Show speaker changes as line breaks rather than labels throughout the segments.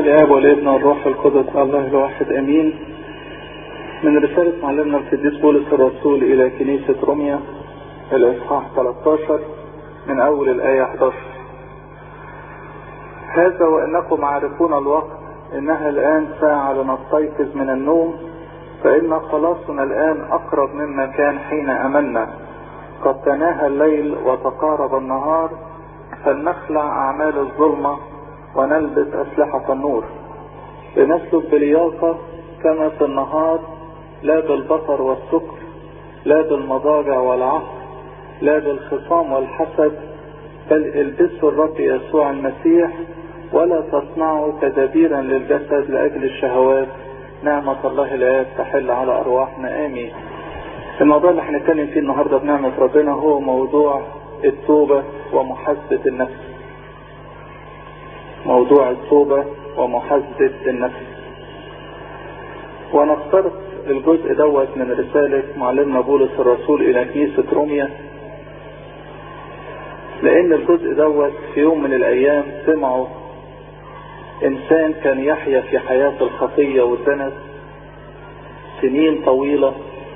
الاب والابن والروح القدس الله الواحد امين من رسالة معلمنا القديس بولس الرسول الى كنيسة روميا الاصحاح 13 من اول الاية 11 هذا وانكم عارفون الوقت انها الان ساعة لنستيقظ من النوم فان خلاصنا الان اقرب مما كان حين امنا قد تناهى الليل وتقارب النهار فلنخلع اعمال الظلمه ونلبس أسلحة النور لنسلك بلياقة كما في النهار لا بالبطر والسكر لا بالمضاجع والعهد لا بالخصام والحسد بل البسوا الرب يسوع المسيح ولا تصنعوا تدابيرا للجسد لأجل الشهوات نعمة الله الآب تحل على أرواحنا آمين الموضوع اللي هنتكلم فيه النهاردة بنعمة ربنا هو موضوع التوبة ومحاسبة النفس موضوع التوبة ومحاسبة النفس ونفترض الجزء دوت من رسالة معلمنا بولس الرسول إلى كنيسة روميا لأن الجزء دوت في يوم من الأيام سمعوا إنسان كان يحيا في حياة الخطية والدنس سنين طويلة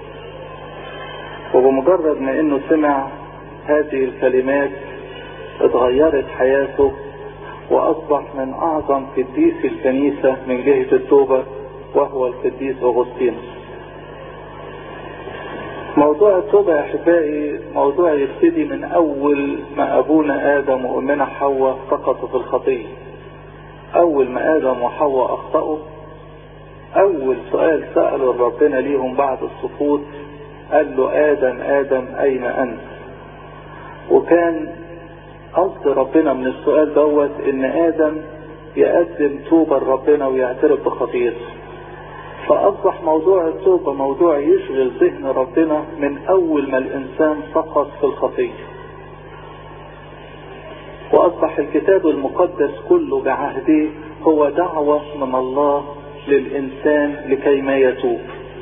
وبمجرد ما إنه سمع هذه الكلمات اتغيرت حياته واصبح من اعظم قديس الكنيسة من جهة التوبة وهو القديس اغسطينوس موضوع التوبة يا احبائي موضوع يبتدي من اول ما ابونا ادم وامنا حواء سقطوا في الخطية اول ما ادم وحواء اخطأوا اول سؤال سأله ربنا ليهم بعد السقوط قال له ادم ادم اين انت وكان قصد ربنا من السؤال دوت ان ادم يقدم توبة لربنا ويعترف بخطيئته فاصبح موضوع التوبة موضوع يشغل ذهن ربنا من اول ما الانسان سقط في الخطية واصبح الكتاب المقدس كله بعهده هو دعوة من الله للانسان لكي ما يتوب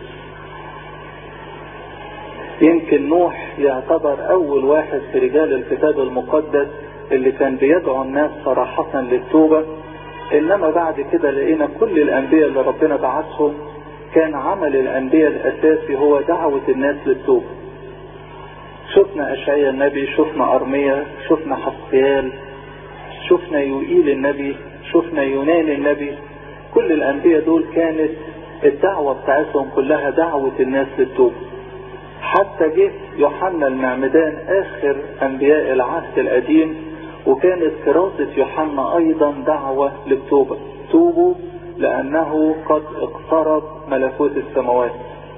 يمكن نوح يعتبر اول واحد في رجال الكتاب المقدس اللي كان بيدعو الناس صراحة للتوبة انما بعد كده لقينا كل الانبياء اللي ربنا بعثهم كان عمل الانبياء الاساسي هو دعوة الناس للتوبة شفنا اشعياء النبي شفنا ارميا شفنا حسيال شفنا يوئيل النبي شفنا يونان النبي كل الانبياء دول كانت الدعوة بتاعتهم كلها دعوة الناس للتوبة حتى جه يوحنا المعمدان اخر انبياء العهد القديم وكانت كراسة يوحنا ايضا دعوة للتوبة توبوا لانه قد اقترب ملكوت السماوات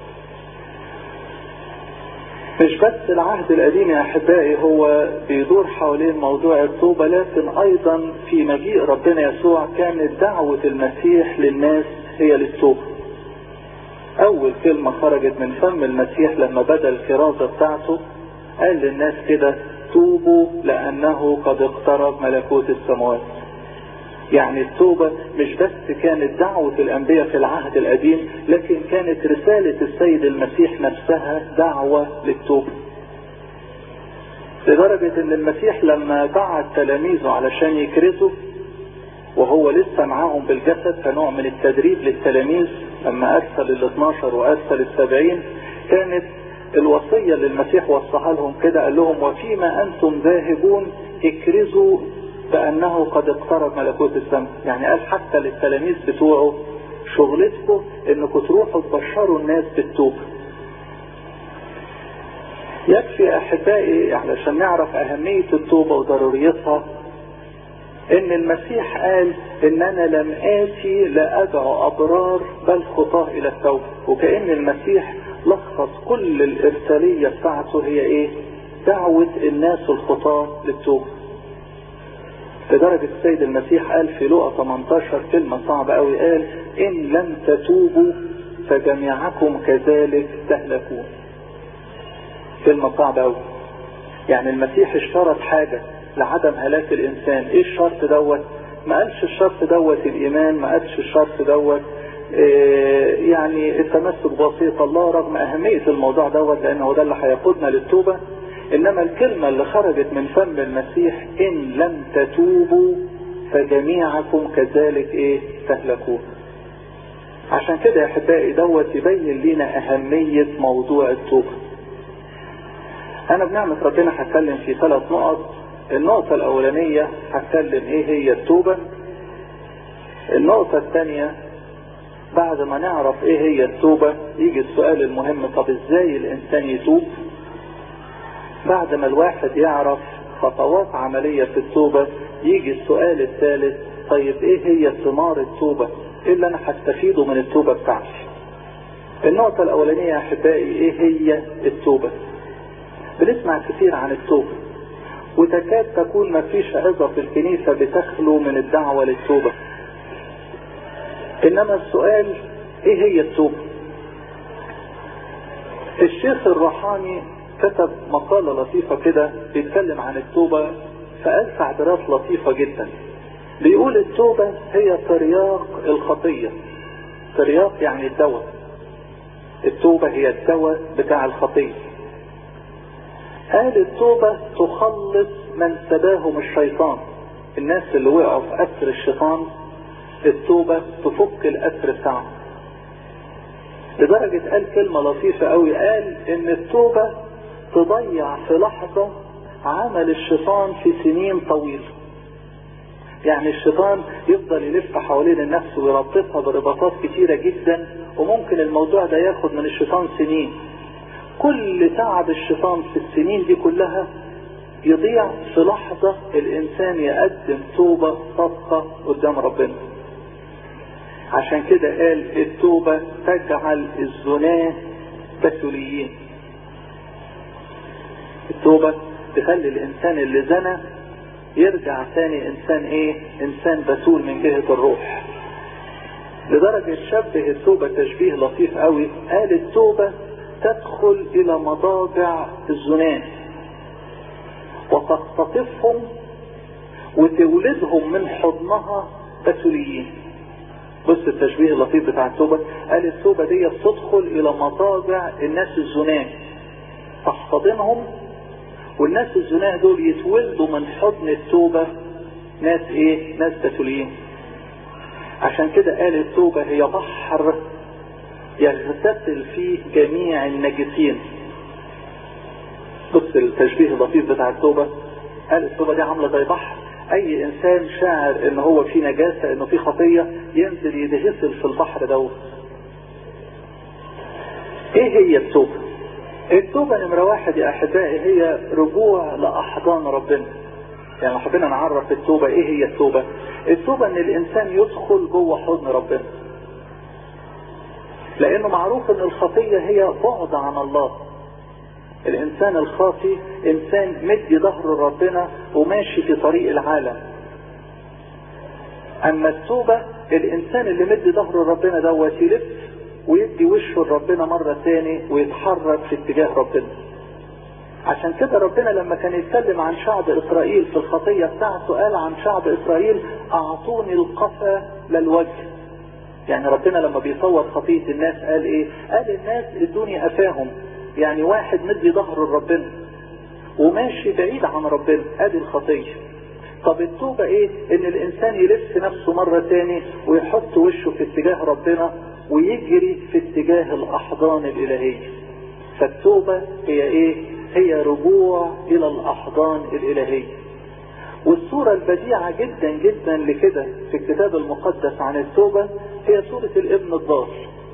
مش بس العهد القديم يا احبائي هو بيدور حوالين موضوع التوبة لكن ايضا في مجيء ربنا يسوع كانت دعوة المسيح للناس هي للتوبة اول كلمة خرجت من فم المسيح لما بدا الكرازة بتاعته قال للناس كده توبوا لانه قد اقترب ملكوت السماوات يعني التوبة مش بس كانت دعوة الانبياء في العهد القديم لكن كانت رسالة السيد المسيح نفسها دعوة للتوبة لدرجة ان المسيح لما بعت تلاميذه علشان يكرزوا وهو لسه معاهم بالجسد كنوع من التدريب للتلاميذ لما ارسل ال 12 وارسل السبعين كانت الوصية اللي المسيح وصاها لهم كده قال لهم وفيما انتم ذاهبون اكرزوا بانه قد اقترب ملكوت السماء يعني قال حتى للتلاميذ بتوعه شغلتكم انكم تروحوا تبشروا الناس بالتوبة يكفي احبائي علشان نعرف اهمية التوبة وضروريتها ان المسيح قال ان انا لم اتي لادعو ابرار بل خطاه الى التوبه وكان المسيح لخص كل الارساليه بتاعته هي ايه دعوه الناس الخطاه للتوبه لدرجه السيد المسيح قال في لقا 18 كلمه صعبه قوي قال ان لم تتوبوا فجميعكم كذلك تهلكون كلمه صعبه قوي يعني المسيح اشترط حاجه لعدم هلاك الانسان ايه الشرط دوت ما قالش الشرط دوت الايمان ما قالش الشرط دوت إيه يعني التمسك بوصية الله رغم اهمية الموضوع دوت لانه ده اللي هيقودنا للتوبة انما الكلمة اللي خرجت من فم المسيح ان لم تتوبوا فجميعكم كذلك ايه تهلكون عشان كده يا احبائي دوت يبين لنا اهمية موضوع التوبة انا بنعمة ربنا هتكلم في ثلاث نقط النقطة الاولانية هتكلم ايه هي التوبة النقطة الثانية بعد ما نعرف ايه هي التوبة يجي السؤال المهم طب ازاي الانسان يتوب بعد ما الواحد يعرف خطوات عملية في التوبة يجي السؤال الثالث طيب ايه هي ثمار التوبة ايه اللي انا هستفيده من التوبة بتاعتي النقطة الاولانية يا احبائي ايه هي التوبة بنسمع كثير عن التوبة وتكاد تكون ما فيش عظة في الكنيسة بتخلو من الدعوة للتوبة انما السؤال ايه هي التوبة الشيخ الروحاني كتب مقالة لطيفة كده بيتكلم عن التوبة فقال تعبيرات لطيفة جدا بيقول التوبة هي ترياق الخطية ترياق يعني الدواء التوبة هي الدواء بتاع الخطية قال التوبة تخلص من سباهم الشيطان الناس اللي وقعوا في أسر الشيطان التوبة تفك الأسر بتاعهم لدرجة قال كلمة لطيفة قوي قال ان التوبة تضيع في لحظة عمل الشيطان في سنين طويلة يعني الشيطان يفضل يلف حوالين النفس ويربطها برباطات كتيرة جدا وممكن الموضوع ده ياخد من الشيطان سنين كل تعب الشيطان في السنين دي كلها يضيع في لحظة الإنسان يقدم توبة صدقة قدام ربنا عشان كده قال التوبة تجعل الزناة بتوليين التوبة تخلي الإنسان اللي زنى يرجع ثاني إنسان إيه؟ إنسان بتول من جهة الروح لدرجة شبه التوبة تشبيه لطيف قوي قال التوبة تدخل إلى مضاجع الزناة وتختطفهم وتولدهم من حضنها بتوليين بص التشبيه اللطيف بتاع التوبة قال التوبة دي تدخل الى مضاجع الناس الزناه تحتضنهم والناس الزناه دول يتولدوا من حضن التوبة ناس ايه ناس بتوليين عشان كده قال التوبة هي بحر يغتسل فيه جميع النجسين بص التشبيه اللطيف بتاع التوبة قال التوبة دي عاملة زي بحر اي انسان شاعر ان هو في نجاسة انه في خطية ينزل يدهسل في البحر دوت ايه هي التوبة التوبة نمرة واحد يا احبائي هي رجوع لاحضان ربنا يعني حبينا نعرف التوبة ايه هي التوبة التوبة ان الانسان يدخل جوه حضن ربنا لانه معروف ان الخطية هي بعد عن الله الانسان الخاطي انسان مدي ظهر ربنا وماشي في طريق العالم اما التوبة الانسان اللي مدي ظهر ربنا دوت يلف ويدي وشه لربنا مرة تاني ويتحرك في اتجاه ربنا عشان كده ربنا لما كان يتكلم عن شعب اسرائيل في الخطية بتاعته قال عن شعب اسرائيل اعطوني القفا للوجه يعني ربنا لما بيصور خطية الناس قال ايه قال الناس ادوني افاهم يعني واحد مدي ظهر لربنا وماشي بعيد عن ربنا ادي الخطية طب التوبة ايه ان الانسان يلف نفسه مرة تاني ويحط وشه في اتجاه ربنا ويجري في اتجاه الاحضان الالهية فالتوبة هي ايه هي رجوع الى الاحضان الالهية والصورة البديعة جدا جدا لكده في الكتاب المقدس عن التوبة هي صورة الابن الضال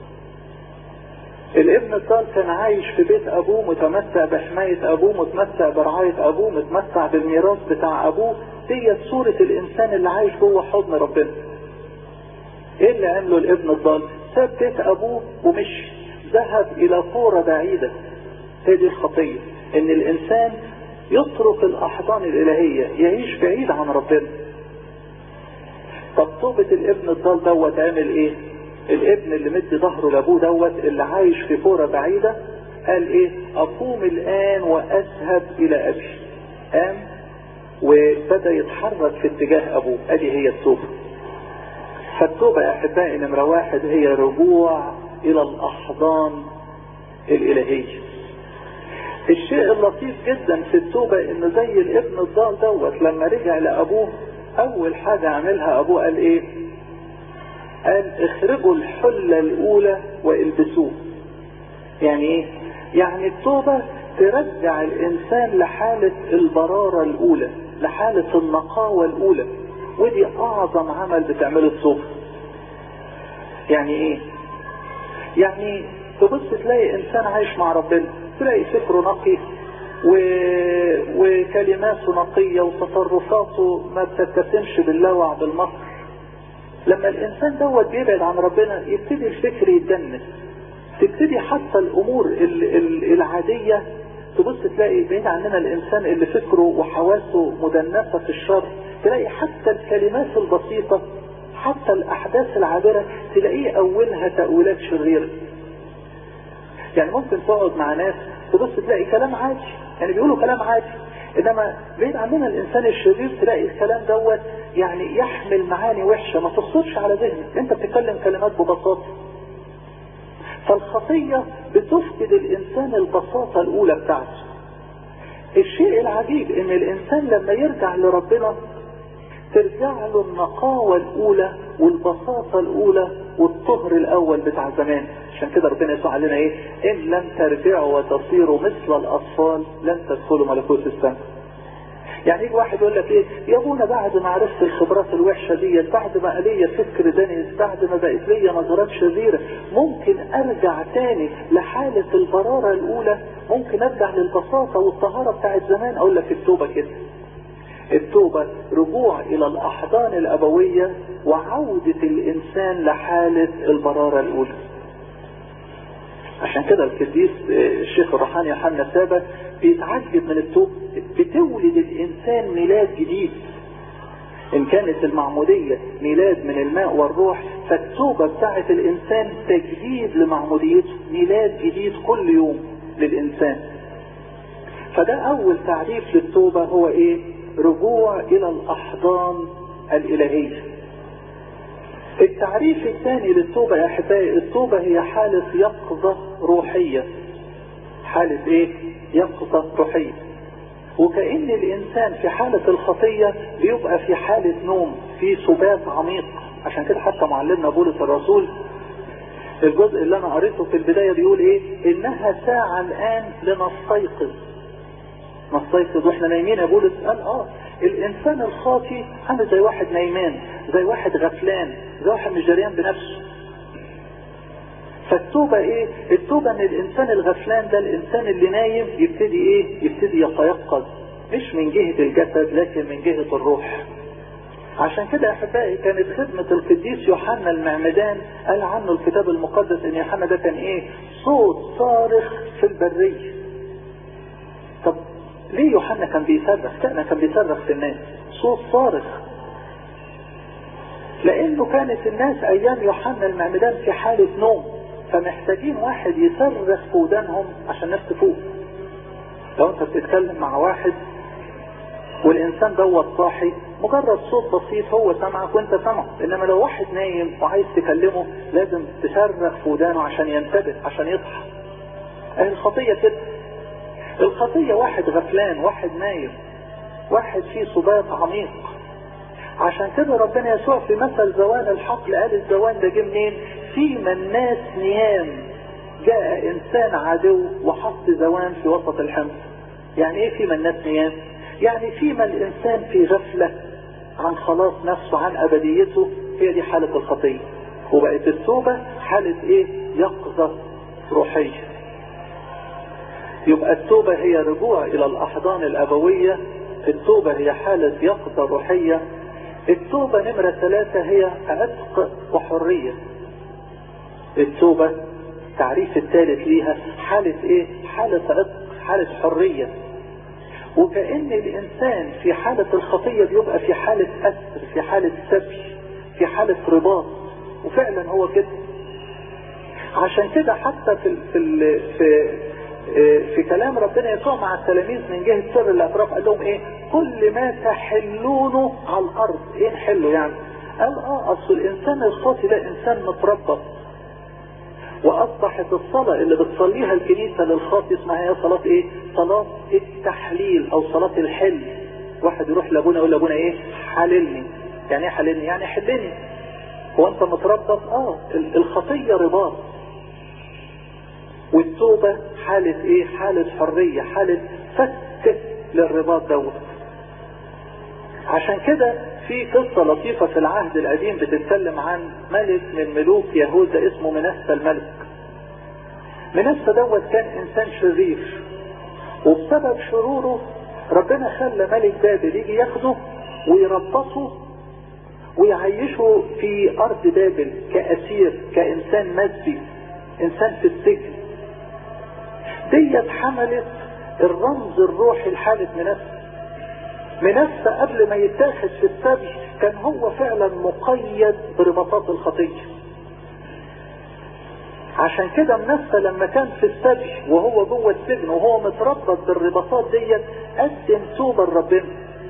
الابن الضال كان عايش في بيت ابوه متمتع بحماية ابوه متمتع برعاية ابوه متمتع بالميراث بتاع ابوه دي صورة الانسان اللي عايش جوه حضن ربنا ايه اللي عمله الابن الضال ساب بيت ابوه ومشي ذهب الى قورة بعيدة هي دي الخطية ان الانسان يترك الاحضان الالهية يعيش بعيد عن ربنا طب توبة الابن الضال دوت عمل ايه الابن اللي مدي ظهره لابوه دوت اللي عايش في كوره بعيدة قال ايه اقوم الان واذهب الى ابي قام وبدأ يتحرك في اتجاه ابوه ادي هي التوبة فالتوبة يا احبائي نمرة واحد هي رجوع الى الاحضان الالهية الشيء اللطيف جدا في التوبة ان زي الابن الضال دوت لما رجع لابوه اول حاجة عملها ابوه قال ايه قال اخرجوا الحلة الاولى والبسوه يعني ايه يعني التوبة ترجع الانسان لحالة البرارة الاولى لحالة النقاوة الاولى ودي اعظم عمل بتعمله التوبة يعني ايه يعني تبص تلاقي انسان عايش مع ربنا تلاقي فكره نقي و... وكلماته نقية وتصرفاته ما بتتسمش باللوع بالمكر لما الانسان دوت بيبعد عن ربنا يبتدي الفكر يتدنس تبتدي حتى الامور ال... ال... العادية تبص تلاقي بعيد عننا الانسان اللي فكره وحواسه مدنسة في الشر تلاقي حتى الكلمات البسيطة حتى الاحداث العابرة تلاقيه اولها تأويلات شريرة يعني ممكن تقعد مع ناس تبص تلاقي كلام عادي يعني بيقولوا كلام عادي انما بعيد عننا الانسان الشرير تلاقي الكلام دوت يعني يحمل معاني وحشة ما تصرش على ذهنك انت بتتكلم كلمات ببساطة فالخطية بتفقد الانسان البساطة الاولى بتاعته الشيء العجيب ان الانسان لما يرجع لربنا ترجع له النقاوة الاولى والبساطة الاولى والطهر الاول بتاع زمان عشان كده ربنا يسوع علينا ايه ان لم ترجعوا وتصيروا مثل الاطفال لن تدخلوا ملكوت السماء يعني يجي واحد يقول لك ايه يا ابونا بعد ما عرفت الخبرات الوحشه ديت بعد ما ليا فكر دنيس بعد ما بقت ليا نظرات شريره ممكن ارجع تاني لحاله البراره الاولى ممكن ارجع للبساطه والطهاره بتاعت زمان اقول لك التوبه كده التوبة رجوع إلى الأحضان الأبوية وعودة الإنسان لحالة البرارة الأولى عشان كده القديس الشيخ الروحاني يوحنا سابا بيتعجب من التوبة بتولد الإنسان ميلاد جديد إن كانت المعمودية ميلاد من الماء والروح فالتوبة بتاعت الإنسان تجديد لمعموديته ميلاد جديد كل يوم للإنسان فده أول تعريف للتوبة هو إيه؟ رجوع إلى الأحضان الإلهية التعريف الثاني للتوبة يا أحبائي التوبة هي حالة يقظة روحية حالة إيه؟ يقظة روحية وكأن الإنسان في حالة الخطية بيبقى في حالة نوم في سبات عميق عشان كده حتى معلمنا بولس الرسول الجزء اللي أنا قريته في البداية بيقول إيه؟ إنها ساعة الآن لنستيقظ نستيقظ واحنا نايمين يا بولس قال اه الانسان الخاطي عامل زي واحد نايمان زي واحد غفلان زي واحد مش جريان بنفسه فالتوبة ايه التوبة ان الانسان الغفلان ده الانسان اللي نايم يبتدي ايه يبتدي يتيقظ مش من جهة الجسد لكن من جهة الروح عشان كده يا احبائي كانت خدمة القديس يوحنا المعمدان قال عنه الكتاب المقدس ان يوحنا ده كان ايه صوت صارخ في البرية طب ليه يوحنا كان بيصرخ كان كان بيصرخ في الناس صوت صارخ لانه كانت الناس ايام يوحنا المعمدان في حالة نوم فمحتاجين واحد يصرخ في ودانهم عشان الناس تفوق لو انت بتتكلم مع واحد والانسان دوت صاحي مجرد صوت بسيط هو سمعك وانت سمعه انما لو واحد نايم وعايز تكلمه لازم تصرخ في ودانه عشان ينتبه عشان يصحى الخطية كده الخطية واحد غفلان واحد نايم واحد فيه صبات عميق عشان كده ربنا يسوع في مثل زوان الحقل قال الزوان ده جه منين فيما الناس نيام جاء انسان عدو وحط زوان في وسط الحمص يعني ايه فيما الناس نيام يعني فيما الانسان في غفلة عن خلاص نفسه عن ابديته هي دي حالة الخطية وبقت التوبة حالة ايه يقظة روحية يبقى التوبة هي رجوع الى الاحضان الابوية التوبة هي حالة يقظة روحية التوبة نمرة ثلاثة هي عتق وحرية التوبة تعريف الثالث ليها حالة ايه حالة عتق حالة حرية وكأن الانسان في حالة الخطية بيبقى في حالة اسر في حالة سبي في حالة رباط وفعلا هو كده عشان كده حتى في في في في كلام ربنا يسوع مع التلاميذ من جهة سر الاعتراف قال لهم ايه كل ما تحلونه على الارض ايه نحله يعني قال اه اصل الانسان الخاطي ده انسان متربط واصبحت الصلاة اللي بتصليها الكنيسة للخاطي اسمها هي صلاة ايه صلاة التحليل او صلاة الحل واحد يروح لابونا يقول لابونا ايه حللني يعني ايه حللني يعني حلني هو انت متربط اه الخطية رباط والتوبة حالة ايه حالة حرية حالة فك للرباط دوت عشان كده في قصة لطيفة في العهد القديم بتتكلم عن ملك من ملوك يهوذا اسمه منسى الملك منسى دوت كان انسان شرير وبسبب شروره ربنا خلى ملك بابل يجي ياخده ويربطه ويعيشه في ارض بابل كاسير كانسان مسبي انسان في السجن ديت حملت الرمز الروحي لحالة منسى منسى قبل ما يتاخد في السبي كان هو فعلا مقيد برباطات الخطية عشان كده منسى لما كان في السبي وهو جوه السجن وهو متربط بالرباطات ديت قدم توبة لربنا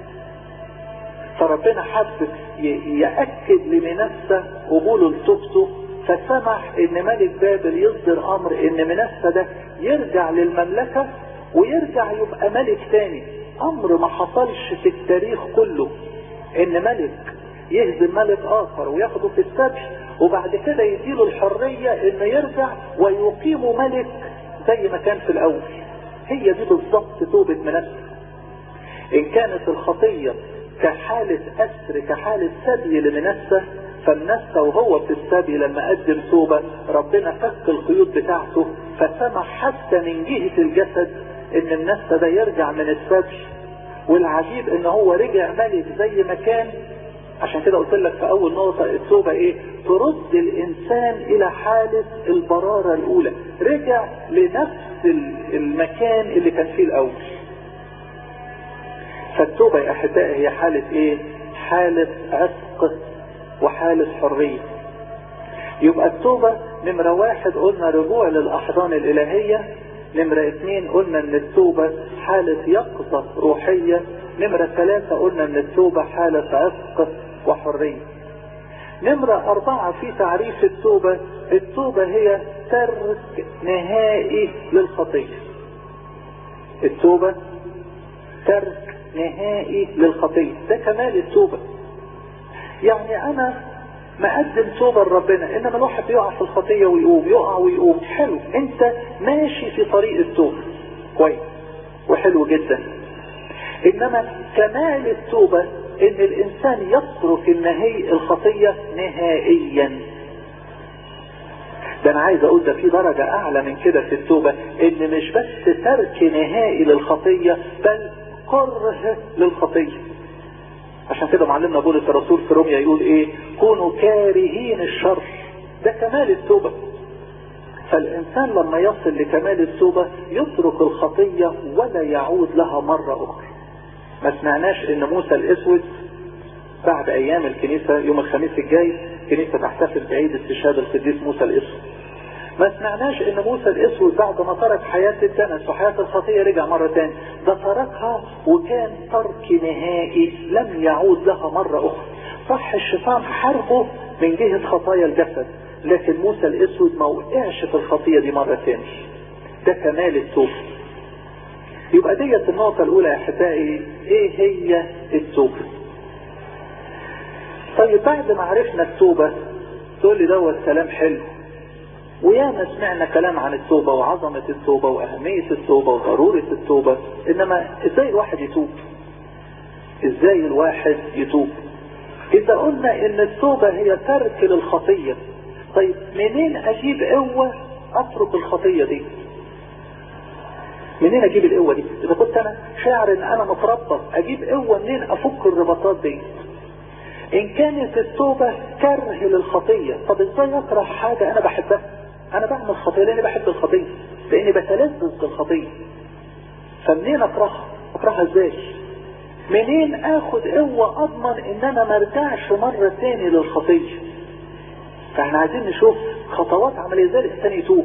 فربنا حب يأكد لمنسى قبوله لتوبته فسمح ان ملك بابل يصدر امر ان منسى ده يرجع للمملكة ويرجع يبقى ملك تاني امر ما حصلش في التاريخ كله ان ملك يهزم ملك اخر وياخده في السبي وبعد كده يديله الحرية انه يرجع ويقيم ملك زي ما كان في الاول هي دي بالظبط توبة منسى ان كانت الخطية كحالة اسر كحالة سبي لمنسى فمنسى وهو في السبي لما قدم توبة ربنا فك القيود بتاعته فسمح حتى من جهة الجسد ان منسى ده يرجع من السبي والعجيب ان هو رجع ملك زي ما كان عشان كده قلت لك في اول نقطة التوبة ايه ترد الانسان الى حالة البرارة الاولى رجع لنفس المكان اللي كان فيه الاول فالتوبة يا احبائي هي حالة ايه حالة عتق وحالة حرية يبقى التوبة نمرة واحد قلنا رجوع للأحضان الإلهية نمرة اثنين قلنا ان التوبة حالة يقظة روحية نمرة ثلاثة قلنا ان التوبة حالة عتق وحرية نمرة أربعة في تعريف التوبة التوبة هي ترك نهائي للخطية التوبة ترك نهائي للخطية ده كمال التوبة يعني أنا مقدم توبة لربنا إنما الواحد بيقع في الخطية ويقوم يقع ويقوم حلو أنت ماشي في طريق التوبة كويس وحلو جدا إنما كمال التوبة إن الإنسان يترك النهي الخطية نهائيا ده أنا عايز أقول ده في درجة أعلى من كده في التوبة إن مش بس ترك نهائي للخطية بل كره للخطية عشان كده معلمنا بولس الرسول في روميا يقول ايه كونوا كارهين الشر ده كمال التوبة فالانسان لما يصل لكمال التوبة يترك الخطية ولا يعود لها مرة اخرى ما سمعناش ان موسى الاسود بعد ايام الكنيسة يوم الخميس الجاي الكنيسة تحتفل بعيد استشهاد القديس موسى الاسود ما سمعناش ان موسى الاسود بعد ما ترك حياة الدنس وحياة الخطية رجع مرة تاني ده تركها وكان ترك نهائي لم يعود لها مرة اخرى صح الشيطان حاربه من جهة خطايا الجسد لكن موسى الاسود ما وقعش في الخطية دي مرة تاني ده كمال التوبة يبقى ديت النقطة الاولى يا احبائي ايه هي التوبة طيب بعد ما عرفنا التوبة تقول لي دوت كلام حلو وياما سمعنا كلام عن التوبة وعظمة التوبة وأهمية التوبة وضرورة التوبة إنما إزاي الواحد يتوب إزاي الواحد يتوب إذا قلنا إن التوبة هي ترك للخطية طيب منين أجيب قوة أترك الخطية دي منين أجيب القوة دي إذا كنت أنا شاعر إن أنا متربط أجيب قوة منين أفك الرباطات دي إن كانت التوبة كره للخطية طب إزاي أكره حاجة أنا بحبها انا بعمل خطية لاني بحب الخطية لاني بتلذذ بالخطية فمنين اكرهها اكرهها ازاي منين اخد قوة اضمن ان انا ما ارجعش مرة تاني للخطية فاحنا عايزين نشوف خطوات عملية ازاي الانسان يتوب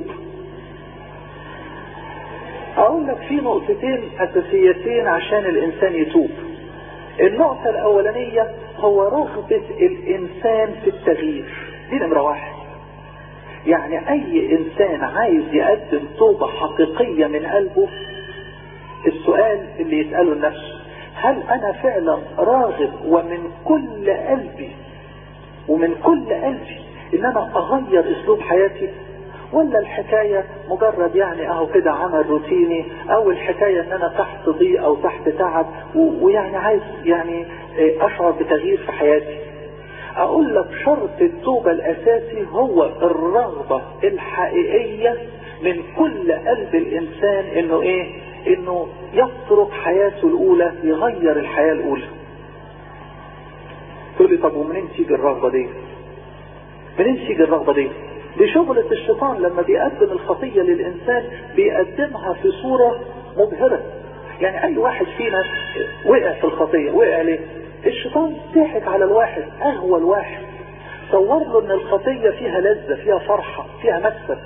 اقول لك في نقطتين اساسيتين عشان الانسان يتوب النقطة الاولانية هو رغبة الانسان في التغيير دي نمرة واحد يعني اي انسان عايز يقدم توبة حقيقية من قلبه السؤال اللي يسأله لنفسه هل انا فعلا راغب ومن كل قلبي ومن كل قلبي ان انا اغير اسلوب حياتي ولا الحكاية مجرد يعني اهو كده عمل روتيني او الحكاية ان انا تحت ضيق او تحت تعب ويعني عايز يعني اشعر بتغيير في حياتي اقول لك شرط التوبة الاساسي هو الرغبة الحقيقية من كل قلب الانسان انه ايه انه يترك حياته الاولى يغير الحياة الاولى تقول لي طب ومنين تيجي الرغبة دي منين تيجي الرغبة دي دي شغلة الشيطان لما بيقدم الخطية للإنسان بيقدمها في صورة مبهرة يعني أي واحد فينا وقع في الخطية وقع ليه الشيطان ضحك على الواحد أهوى الواحد صور له ان الخطية فيها لذة فيها فرحة فيها مكسب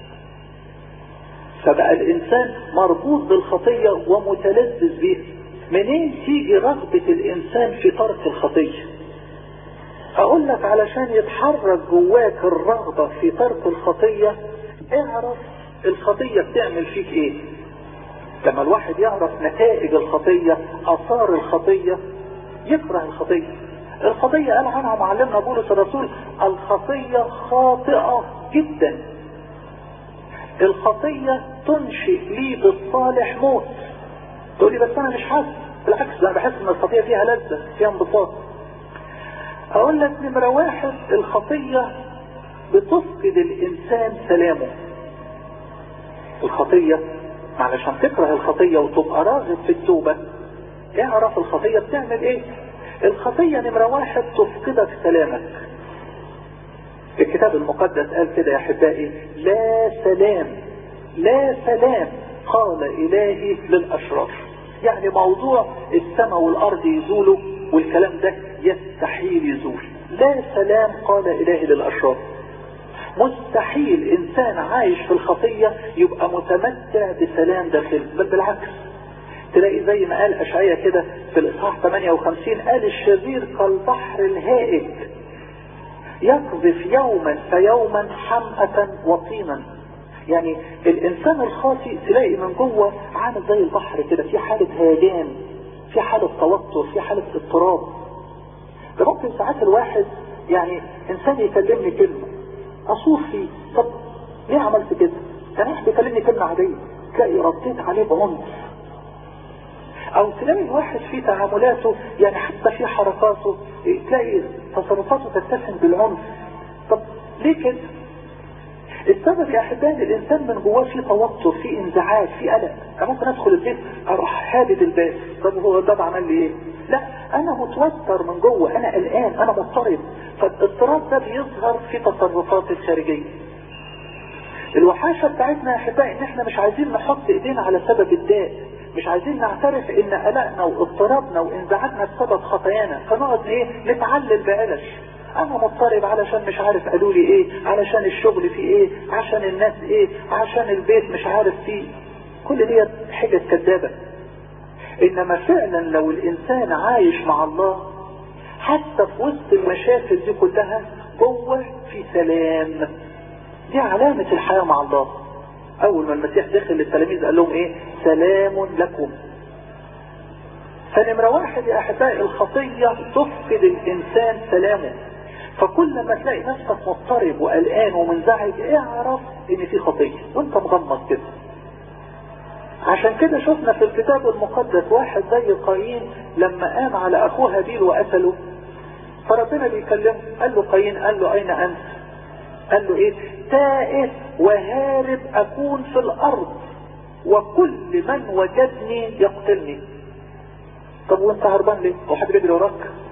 فبقى الإنسان مربوط بالخطية ومتلذذ بيها منين تيجي رغبة الإنسان في ترك الخطية اقول لك علشان يتحرك جواك الرغبة في ترك الخطية اعرف الخطية بتعمل فيك ايه لما الواحد يعرف نتائج الخطية اثار الخطية يكره الخطية الخطية قال عنها معلمنا بولس الرسول الخطية خاطئة جدا الخطية تنشئ لي بالصالح موت تقول لي بس انا مش حاسس بالعكس انا بحس ان الخطية فيها لذة فيها انبساط اقول لك نمرة واحد الخطية بتفقد الانسان سلامه الخطية علشان تكره الخطية وتبقى راغب في التوبة اعرف الخطية بتعمل ايه الخطية نمرة واحد تفقدك سلامك الكتاب المقدس قال كده يا احبائي لا سلام لا سلام قال الهي للاشرار يعني موضوع السماء والارض يزولوا والكلام ده يستحيل يزول لا سلام قال إلهي للأشرار مستحيل إنسان عايش في الخطية يبقى متمتع بسلام داخلي بل بالعكس تلاقي زي ما قال أشعية كده في الإصحاح 58 قال الشرير كالبحر الهائج يقذف يوما فيوما حمأة وطينا يعني الإنسان الخاطئ تلاقي من جوه عامل زي البحر كده في حالة هيجان في حالة توتر في حالة اضطراب ده ممكن ساعات الواحد يعني انسان يكلمني كلمة اصوف فيه طب ليه عملت كده كان واحد بيكلمني كلمة عادية تلاقي رديت عليه بعنف او تلاقي الواحد في تعاملاته يعني حتى في حركاته تلاقي تصرفاته تتسم بالعنف طب ليه كده السبب يا احبائي الانسان من جواه في توتر في انزعاج في قلق انا ممكن ادخل البيت اروح هابد الباب طب هو الباب عمل لي ايه لا انا متوتر من جوه انا قلقان انا مضطرب فالاضطراب ده بيظهر في تصرفاتي الخارجيه الوحاشه بتاعتنا يا احبائي ان احنا مش عايزين نحط ايدينا على سبب الداء مش عايزين نعترف ان قلقنا واضطرابنا وانزعاجنا بسبب خطايانا فنقعد ايه نتعلل بقلش انا مضطرب علشان مش عارف قالوا لي ايه علشان الشغل فيه ايه عشان الناس ايه عشان البيت مش عارف فيه كل دي حاجة كذابة انما فعلا لو الانسان عايش مع الله حتى في وسط المشاكل دي كلها جوه في سلام دي علامة الحياة مع الله اول ما المسيح دخل للتلاميذ قال لهم ايه سلام لكم فنمرة واحد يا احبائي الخطية تفقد الانسان سلامه فكل ما تلاقي نفسك مضطرب وقلقان ومنزعج اعرف ان في خطية وانت مغمض كده عشان كده شفنا في الكتاب المقدس واحد زي قايين لما قام على اخوه هابيل وقتله فربنا بيكلمه قال له قايين قال له اين انت قال له ايه تائه وهارب اكون في الارض وكل من وجدني يقتلني طب وانت هربان ليه هو حد بيجري وراك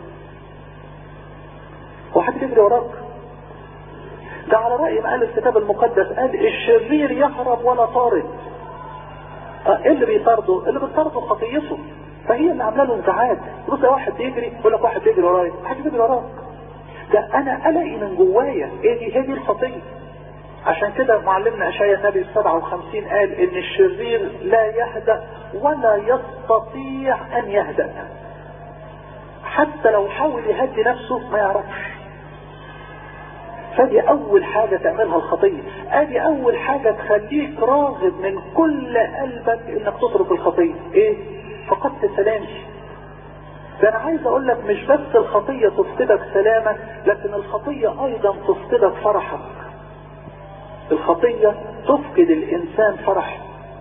هو حد بيجري وراك ده على رأي ما قال الكتاب المقدس قال الشرير يهرب ولا طارد اه ايه اللي بيطارده اللي بيطارده خطيته فهي اللي عامله له انزعاج بص واحد بيجري يقول لك واحد بيجري ورايا حد بيجري وراك ده انا قلقي من جوايا ايه دي هي دي الخطيه عشان كده معلمنا اشعياء النبي 57 قال ان الشرير لا يهدأ ولا يستطيع ان يهدأ حتى لو حاول يهدي نفسه ما يعرفش فدي اول حاجة تعملها الخطية ادي اول حاجة تخليك راغب من كل قلبك انك تترك الخطية ايه فقدت سلامي ده انا عايز اقول لك مش بس الخطية تفقدك سلامك لكن الخطية ايضا تفقدك فرحك الخطية تفقد الانسان فرحه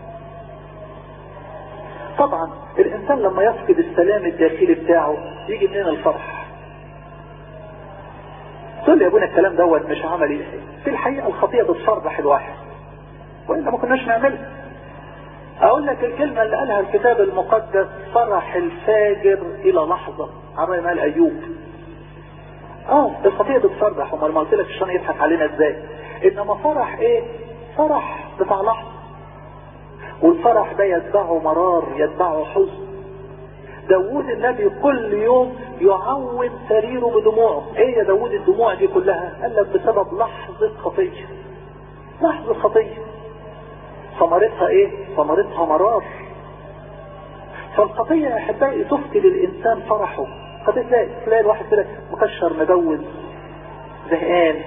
طبعا الانسان لما يفقد السلام الداخلي بتاعه يجي منين الفرح تقول لي يا ابونا الكلام دوت مش عملي في الحقيقة الخطية بتفرح الواحد وإلا ما كناش نعملها اقول لك الكلمة اللي قالها الكتاب المقدس فرح الفاجر الى لحظة عمل ما قال ايوب اه الخطيئة بتفرح امال ما قلت لك الشيطان يضحك علينا ازاي انما فرح ايه فرح بتاع لحظة والفرح ده يتبعه مرار يتبعه حزن داوود النبي كل يوم يعوم سريره بدموعه ايه يا داوود الدموع دي كلها قال لك بسبب لحظة خطية لحظة خطية ثمرتها ايه ثمرتها مرار فالخطية يا احبائي تفقد الانسان فرحه قد تلاقي تلاقي الواحد كده مكشر مجوز زهقان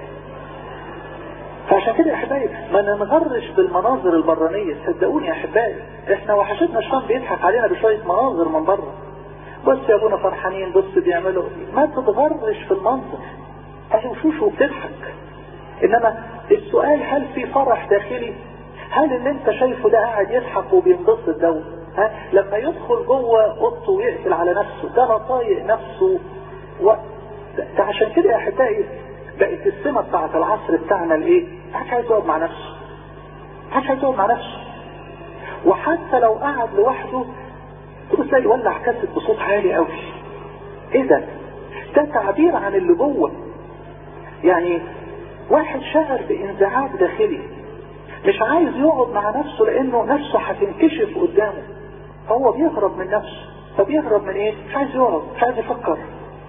فعشان كده يا احبائي ما ننغرش بالمناظر البرانية صدقوني يا احبائي احنا وحشتنا الشيطان بيضحك علينا بشوية مناظر من بره بص يا ابونا فرحانين بص بيعملوا ما تتغرش في المنظر اهي وشوش وبتضحك انما السؤال هل في فرح داخلي هل اللي انت شايفه ده قاعد يضحك وبينبسط ده ها لما يدخل جوه اوضته ويقفل على نفسه ده لا طايق نفسه و... ده عشان كده يا احبائي بقت السمه بتاعت العصر بتاعنا الايه؟ محدش عايز يقعد مع نفسه. محدش عايز يقعد مع نفسه. وحتى لو قعد لوحده تبص تلاقي يولع كاسة بصوت عالي قوي. ايه ده؟ ده تعبير عن اللي جوه. يعني واحد شعر بانزعاج داخلي مش عايز يقعد مع نفسه لانه نفسه هتنكشف قدامه فهو بيهرب من نفسه فبيهرب من ايه مش عايز يقعد مش عايز يفكر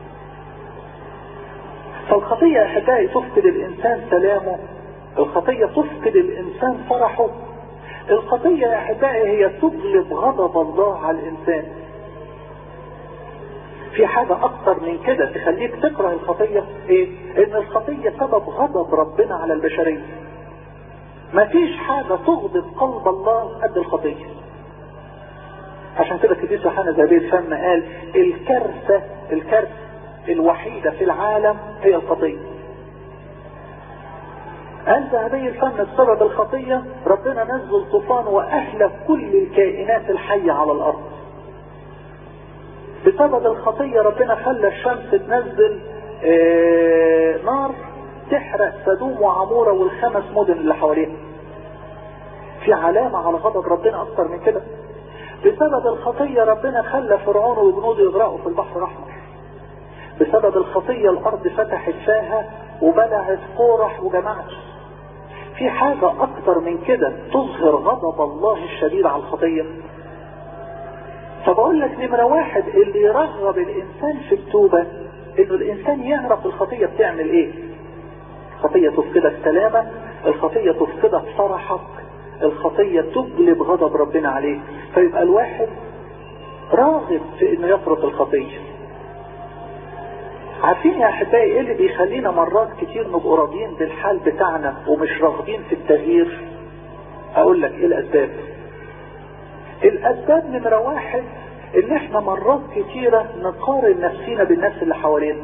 فالخطية يا احبائي تفقد الانسان سلامه الخطية تفقد الانسان فرحه الخطية يا احبائي هي تغلب غضب الله على الانسان في حاجة اكتر من كده تخليك تكره الخطية ايه ان الخطية سبب غضب ربنا على البشرية مفيش حاجة تغضب قلب الله قد الخطية عشان كده القديس يوحنا ذهبي الفم قال الكارثة الكارثة الوحيدة في العالم هي الخطية قال ذهبي الفم بسبب الخطية ربنا نزل طوفان واهلك كل الكائنات الحية على الارض بسبب الخطية ربنا خلى الشمس تنزل آه نار تحرق سدوم وعمورة والخمس مدن اللي حواليها في علامة على غضب ربنا أكتر من كده بسبب الخطية ربنا خلى فرعون وجنوده يغرقوا في البحر الأحمر بسبب الخطية الأرض فتحت فاها وبلعت قورح وجماعته في حاجة أكتر من كده تظهر غضب الله الشديد على الخطية فبقول لك نمرة واحد اللي يرغب الإنسان في التوبة إنه الإنسان يعرف الخطية بتعمل إيه الخطية تفقدك سلامك الخطية تفقدك فرحك الخطية تجلب غضب ربنا عليك فيبقى الواحد راغب في انه يترك الخطية عارفين يا احبائي ايه اللي بيخلينا مرات كتير نبقى راضيين بالحال بتاعنا ومش راغبين في التغيير اقول لك ايه الاسباب الاسباب نمرة واحد ان احنا مرات كتيرة نقارن نفسينا بالناس اللي حوالينا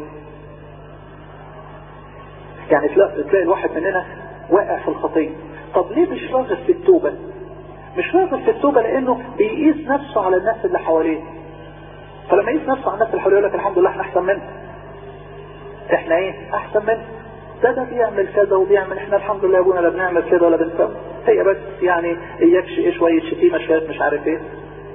يعني تلاقي, تلاقي الواحد مننا واقع في الخطية طب ليه مش راغب في التوبة مش راغب في التوبة لانه بيقيس نفسه على الناس اللي حواليه فلما يقيس نفسه على الناس اللي حواليه يقول لك الحمد لله احنا احسن منه احنا ايه احسن منه ده ده بيعمل كذا وبيعمل احنا الحمد لله يا ابونا لا بنعمل كذا ولا بنسوي هي بس يعني اياكش ايه شويه شتيمه شويه مش عارف ايه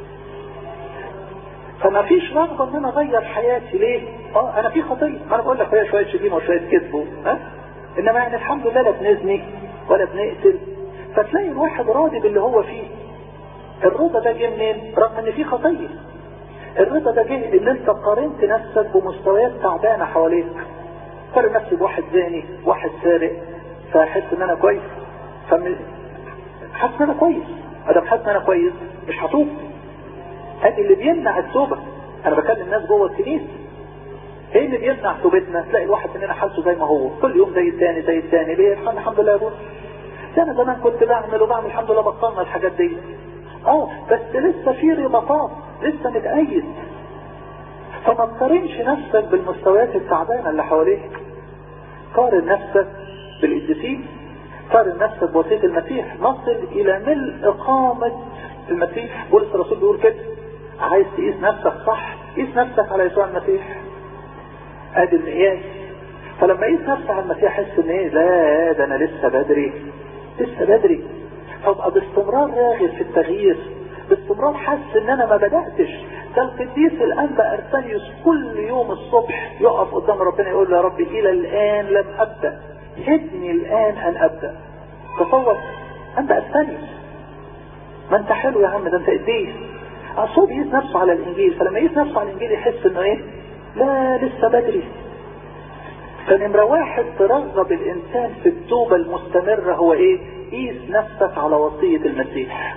فما فيش رغبه ان انا اغير حياتي ليه؟ اه انا في خطيه ما انا بقول لك هي شويه شتيمه وشويه كذب ها انما يعني الحمد لله لا بنزني ولا بنقتل فتلاقي الواحد راضي باللي هو فيه الرضا ده جه منين؟ رغم ان في خطيه الرضا ده جه ان انت قارنت نفسك بمستويات تعبانه حواليك قارن نفسي بواحد زاني واحد سارق فاحس ان انا كويس فم... حاسس ان انا كويس ادام حاسس ان انا كويس مش هتوب ادي اللي بيمنع التوبه انا بكلم الناس جوه الكنيسه ايه اللي بيمنع توبتنا تلاقي الواحد مننا حالته زي ما هو كل يوم زي الثاني زي الثاني ليه الحمد, الحمد لله يا ابونا ده انا زمان كنت بعمل وبعمل الحمد لله بطلنا الحاجات دي اه بس لسه في رباطات لسه متأيد فما تقارنش نفسك بالمستويات التعبانة اللي حواليك قارن نفسك بالقديسين قارن نفسك بوصية المسيح نصل الى ملء قامة المسيح بولس الرسول بيقول كده عايز تقيس نفسك صح قيس نفسك على يسوع المسيح ادي المقياس فلما يقيس نفسه على المسيح يحس ان ايه لا ده انا لسه بدري لسه بدري فابقى باستمرار راغب في التغيير باستمرار حاسس ان انا ما بداتش ده القديس الانبا ارسانيوس كل يوم الصبح يقف قدام ربنا يقول له يا ربي الى الان لم ابدا هدني الان ان ابدا تصور انت ارسانيوس ما انت حلو يا عم ده انت قديس اصوب يقيس نفسه على الانجيل فلما يقيس نفسه على الانجيل يحس انه ايه لا لسه بدري فنمرة واحد ترغب الانسان في التوبة المستمرة هو ايه قيس نفسك على وصية المسيح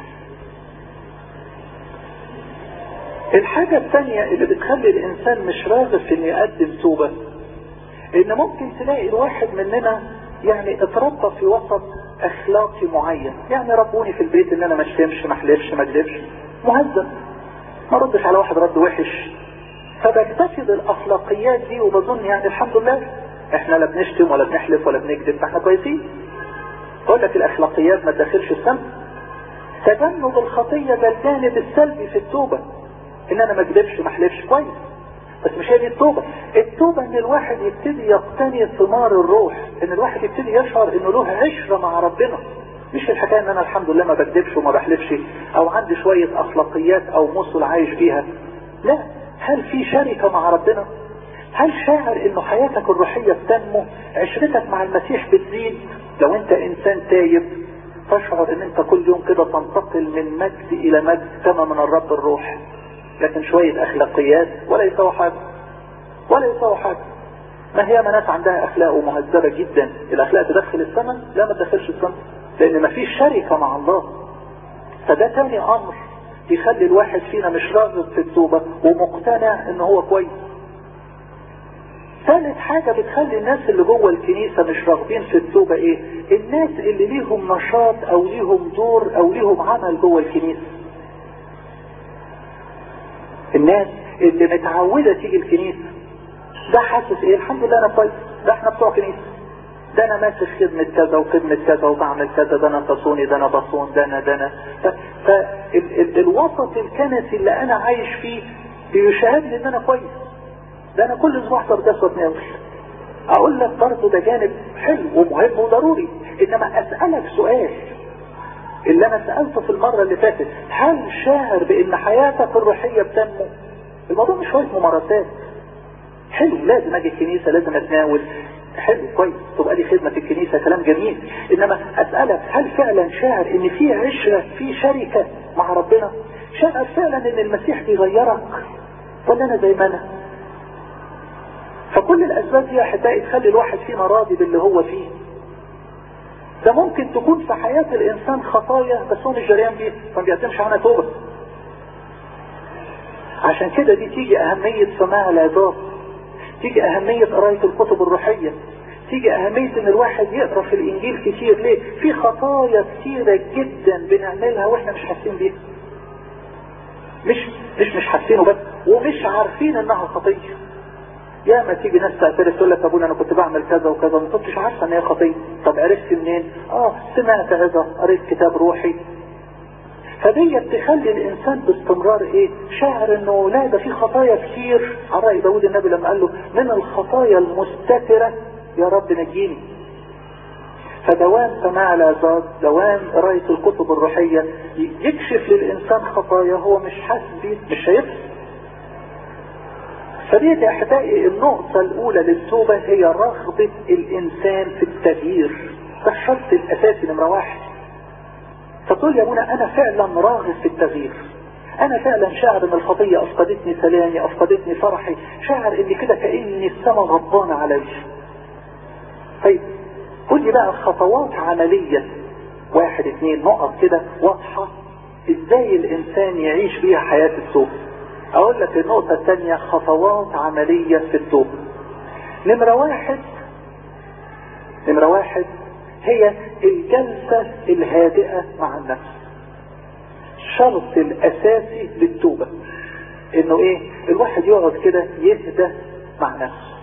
الحاجة الثانية اللي بتخلي الانسان مش راغب في انه يقدم توبة ان ممكن تلاقي الواحد مننا يعني اتربى في وسط اخلاقي معين يعني ربوني في البيت ان انا ما اشتمش ما احلفش ما اكذبش مهذب ما ردش على واحد رد وحش فبكتسب الاخلاقيات دي وبظن يعني الحمد لله احنا لا بنشتم ولا بنحلف ولا بنكذب فاحنا كويسين اقول لك الاخلاقيات ما تدخلش السم تجنب الخطية ده الجانب السلبي في التوبة ان انا ما اكذبش ما احلفش كويس بس مش هي دي التوبة التوبة ان الواحد يبتدي يقتني ثمار الروح ان الواحد يبتدي يشعر انه له عشرة مع ربنا مش الحكاية ان انا الحمد لله ما بكذبش وما بحلفش او عندي شوية اخلاقيات او مثل عايش فيها لا هل في شركة مع ربنا هل شاعر انه حياتك الروحية بتنمو عشرتك مع المسيح بتزيد لو انت انسان تايب تشعر ان انت كل يوم كده تنتقل من مجد الى مجد كما من الرب الروح لكن شوية اخلاقيات ولا يسوى حاجة ولا يسوى حاجة ما هي ناس عندها اخلاق مهذبة جدا الاخلاق تدخل السماء لا ما تدخلش السماء لان ما فيش شركة مع الله فده تاني امر يخلي الواحد فينا مش راغب في التوبة ومقتنع ان هو كويس ثالث حاجة بتخلي الناس اللي جوه الكنيسة مش راغبين في التوبة ايه الناس اللي ليهم نشاط او ليهم دور او ليهم عمل جوه الكنيسة الناس اللي متعودة تيجي الكنيسة ده حاسس ايه الحمد لله انا كويس ده احنا بتوع كنيسة ده انا ماسك خدمة كذا وخدمة كذا وبعمل كذا ده انا تصوني ده انا بصون ده انا ده انا فالوسط الكنسي اللي انا عايش فيه بيشاهدني ان انا كويس ده انا كل اسبوع احضر جلسه واتناول اقول لك برضه ده جانب حلو ومهم وضروري انما اسالك سؤال اللي انا سالته في المره اللي فاتت هل شاعر بان حياتك الروحيه بتنمو الموضوع مش شويه ممارسات حلو لازم اجي الكنيسه لازم اتناول حلو كويس تبقى لي خدمه في الكنيسه كلام جميل انما اسالك هل فعلا شاعر ان في عشره في شركه مع ربنا شاعر فعلا ان المسيح بيغيرك ولا انا زي ما انا فكل الاسباب دي احبائي تخلي الواحد فينا راضي باللي هو فيه ده ممكن تكون في حياة الانسان خطايا بس هو مش جريان بيها ما بيقدمش عنها توبة عشان كده دي تيجي اهمية سماع العظات تيجي اهمية قراية الكتب الروحية تيجي اهمية ان الواحد يقرا في الانجيل كتير ليه في خطايا كتيرة جدا بنعملها واحنا مش حاسين بيها مش مش مش حاسينه بس ومش عارفين انها خطيه يا ما تيجي ناس تعترف تقول لك ابونا انا كنت بعمل كذا وكذا ما كنتش عارفه ان هي خطيه طب عرفت منين اه سمعت هذا قريت كتاب روحي فديت تخلي الانسان باستمرار ايه شاعر انه لا ده في خطايا كتير على راي داود النبي لما قال له من الخطايا المستتره يا رب نجيني فدوام سماع العظات دوام قرايه الكتب الروحيه يكشف للانسان خطايا هو مش حاسس بيه مش شايفها فديت يا احبائي النقطة الأولى للتوبة هي رغبة الإنسان في التغيير ده الشرط الأساسي نمرة واحد فتقول يا ابونا أنا فعلا راغب في التغيير أنا فعلا شاعر إن الخطية أفقدتني سلامي أفقدتني فرحي شاعر إن كده كأني السماء غضبانة علي طيب قول لي بقى خطوات عملية واحد اتنين نقط كده واضحة ازاي الإنسان يعيش بيها حياة التوبة اقول لك النقطة الثانية خطوات عملية في التوبة نمرة واحد نمرة واحد هي الجلسة الهادئة مع النفس الشرط الاساسي للتوبة انه ايه الواحد يقعد كده يهدى مع نفسه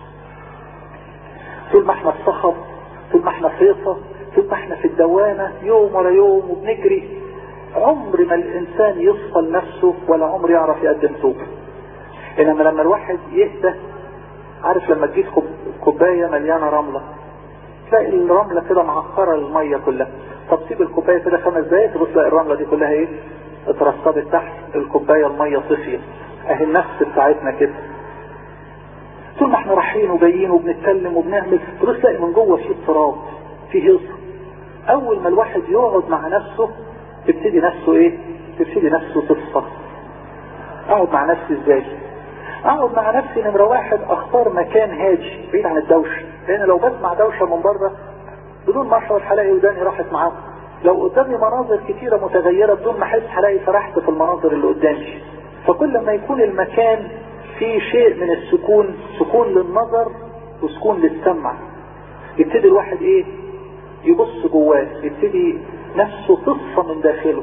طول ما احنا في صخب طول ما احنا في هيصة طول ما احنا في الدوامة يوم ورا يوم وبنجري عمر ما الانسان يصفى لنفسه ولا عمر يعرف يقدم توبه انما لما الواحد يهدى عارف لما تجيب كوبايه مليانه رمله تلاقي الرمله كده معكره الميه كلها طب سيب الكوبايه كده خمس دقايق تبص تلاقي الرمله دي كلها ايه اترسبت تحت الكوبايه الميه صفيت اهي النفس بتاعتنا كده طول ما احنا رايحين وجايين وبنتكلم وبنعمل تبص تلاقي من جوه في اضطراب في هيصه اول ما الواحد يقعد مع نفسه تبتدي نفسه ايه تبتدي نفسه تصفى اقعد مع نفسي ازاي اقعد مع نفسي نمرة واحد اختار مكان هادي بعيد عن الدوشة لان لو بسمع دوشة من بره بدون ما اشعر هلاقي وداني راحت معاهم لو قدامي مناظر كتيرة متغيرة بدون ما احس هلاقي سرحت في المناظر اللي قدامي فكل ما يكون المكان فيه شيء من السكون سكون للنظر وسكون للسمع يبتدي الواحد ايه يبص جواه يبتدي نفسه تصفى من داخله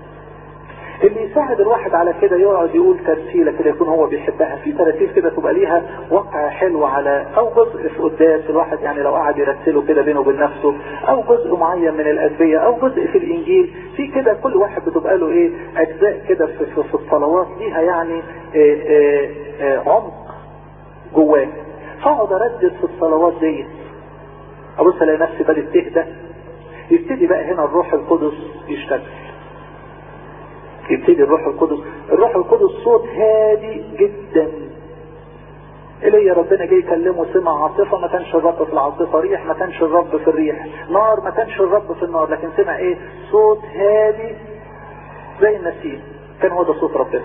اللي يساعد الواحد على كده يقعد يقول ترسيلة كده يكون هو بيحبها في تراتيل كده تبقى ليها وقع حلو على او جزء في قداس الواحد يعني لو قعد يرسله كده بينه وبين نفسه او جزء معين من الادبية او جزء في الانجيل في كده كل واحد بتبقى له ايه اجزاء كده في, في, في الصلوات ليها يعني إيه إيه إيه عمق جواه فاقعد اردد في الصلوات دي ابص الاقي نفسي بدات تهدى يبتدي بقى هنا الروح القدس يشتغل يبتدي الروح القدس الروح القدس صوت هادي جدا إلي ربنا جه يكلمه سمع عاصفة ما كانش الرب في العاصفة ريح ما كانش الرب في الريح نار ما كانش الرب في النار لكن سمع ايه صوت هادي زي النسيم كان هو ده صوت ربنا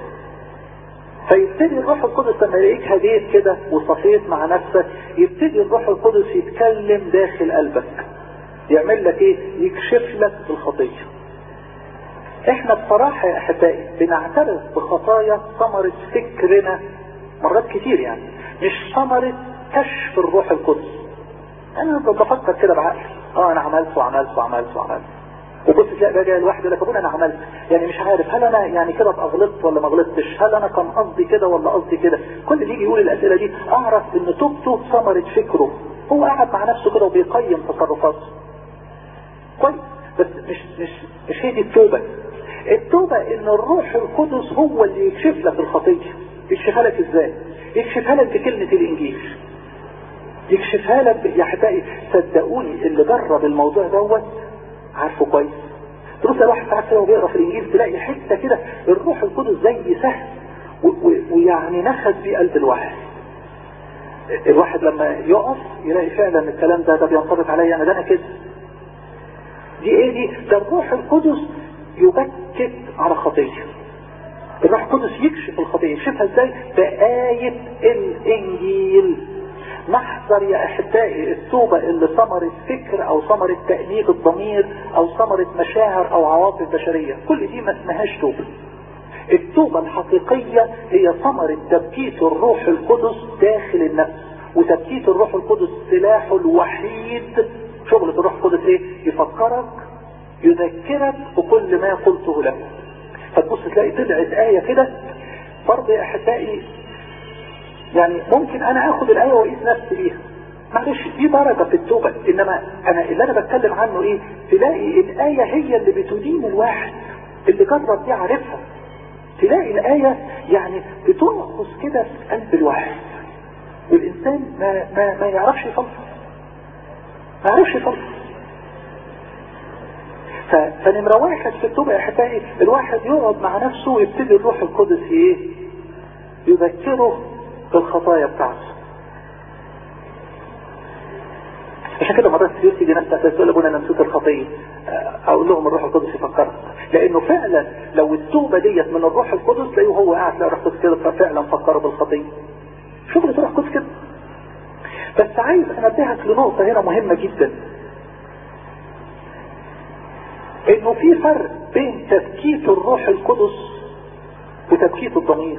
فيبتدي الروح القدس لما يلاقيك هديت كده وصفيت مع نفسك يبتدي الروح القدس يتكلم داخل قلبك يعمل لك ايه يكشف لك الخطيه احنا بصراحة يا احبائي بنعترف بخطايا ثمرة فكرنا مرات كتير يعني مش ثمرة كشف الروح القدس انا بفكر كده بعقلي اه انا عملت وعملت وعملت وعملت وبص تلاقي بقى جاي لوحده لك ابونا انا عملت يعني مش عارف هل انا يعني كده ابقى غلطت ولا ما غلطتش هل انا كان قصدي كده ولا قصدي كده كل اللي يجي يقول الاسئله دي اعرف ان توبته ثمرة فكره هو قاعد مع نفسه كده وبيقيم تصرفاته كويس بس مش مش مش هي دي التوبه التوبة ان الروح القدس هو اللي يكشف لك الخطية يكشفها لك ازاي يكشفها لك بكلمة الانجيل يكشفها لك يا احبائي صدقوني اللي جرب الموضوع دوت عارفه كويس تبص الواحد ساعات كده وبيقرا في الانجيل تلاقي حته كده الروح القدس زي سهم ويعني نخذ بيه قلب الواحد الواحد لما يقف يلاقي فعلا الكلام ده ده بينطبق عليا انا ده انا كده دي ايه دي ده الروح القدس يبكت على خطية الروح القدس يكشف الخطية يكشفها ازاي بآية الانجيل نحذر يا احبائي التوبة اللي ثمرت فكر او ثمرت تأنيب الضمير او ثمرت مشاعر او عواطف بشرية كل دي ما اسمهاش توبة التوبة الحقيقية هي ثمرة تبكيت الروح القدس داخل النفس وتبكيت الروح القدس سلاحه الوحيد شغلة الروح القدس ايه يفكرك يذكرك بكل ما قلته له فتبص تلاقي طلعت آية كده برضه يا أحبائي يعني ممكن أنا آخد الآية وأقيس نفسي بيها معلش دي درجة في التوبة إنما أنا اللي أنا بتكلم عنه إيه تلاقي الآية هي اللي بتدين الواحد اللي جرب دي عارفها تلاقي الآية يعني بتنقص كده في قلب الواحد والإنسان ما, ما, ما يعرفش يفلسف ما يعرفش يفلسف فنمرة واحد في التوبة يا احبائي الواحد يقعد مع نفسه ويبتدي الروح القدس ايه يذكره بالخطايا بتاعته عشان كده مرات كتير تيجي ناس تقول ابونا انا نسيت الخطيه اقول لهم الروح القدس يفكرك لانه فعلا لو التوبه ديت من الروح القدس تلاقيه هو قاعد تلاقي الروح القدس كده ففعلا فكره بالخطيه شغل الروح القدس كده بس عايز انبهك لنقطه هنا مهمه جدا انه في فرق بين تبكيت الروح القدس وتبكيت الضمير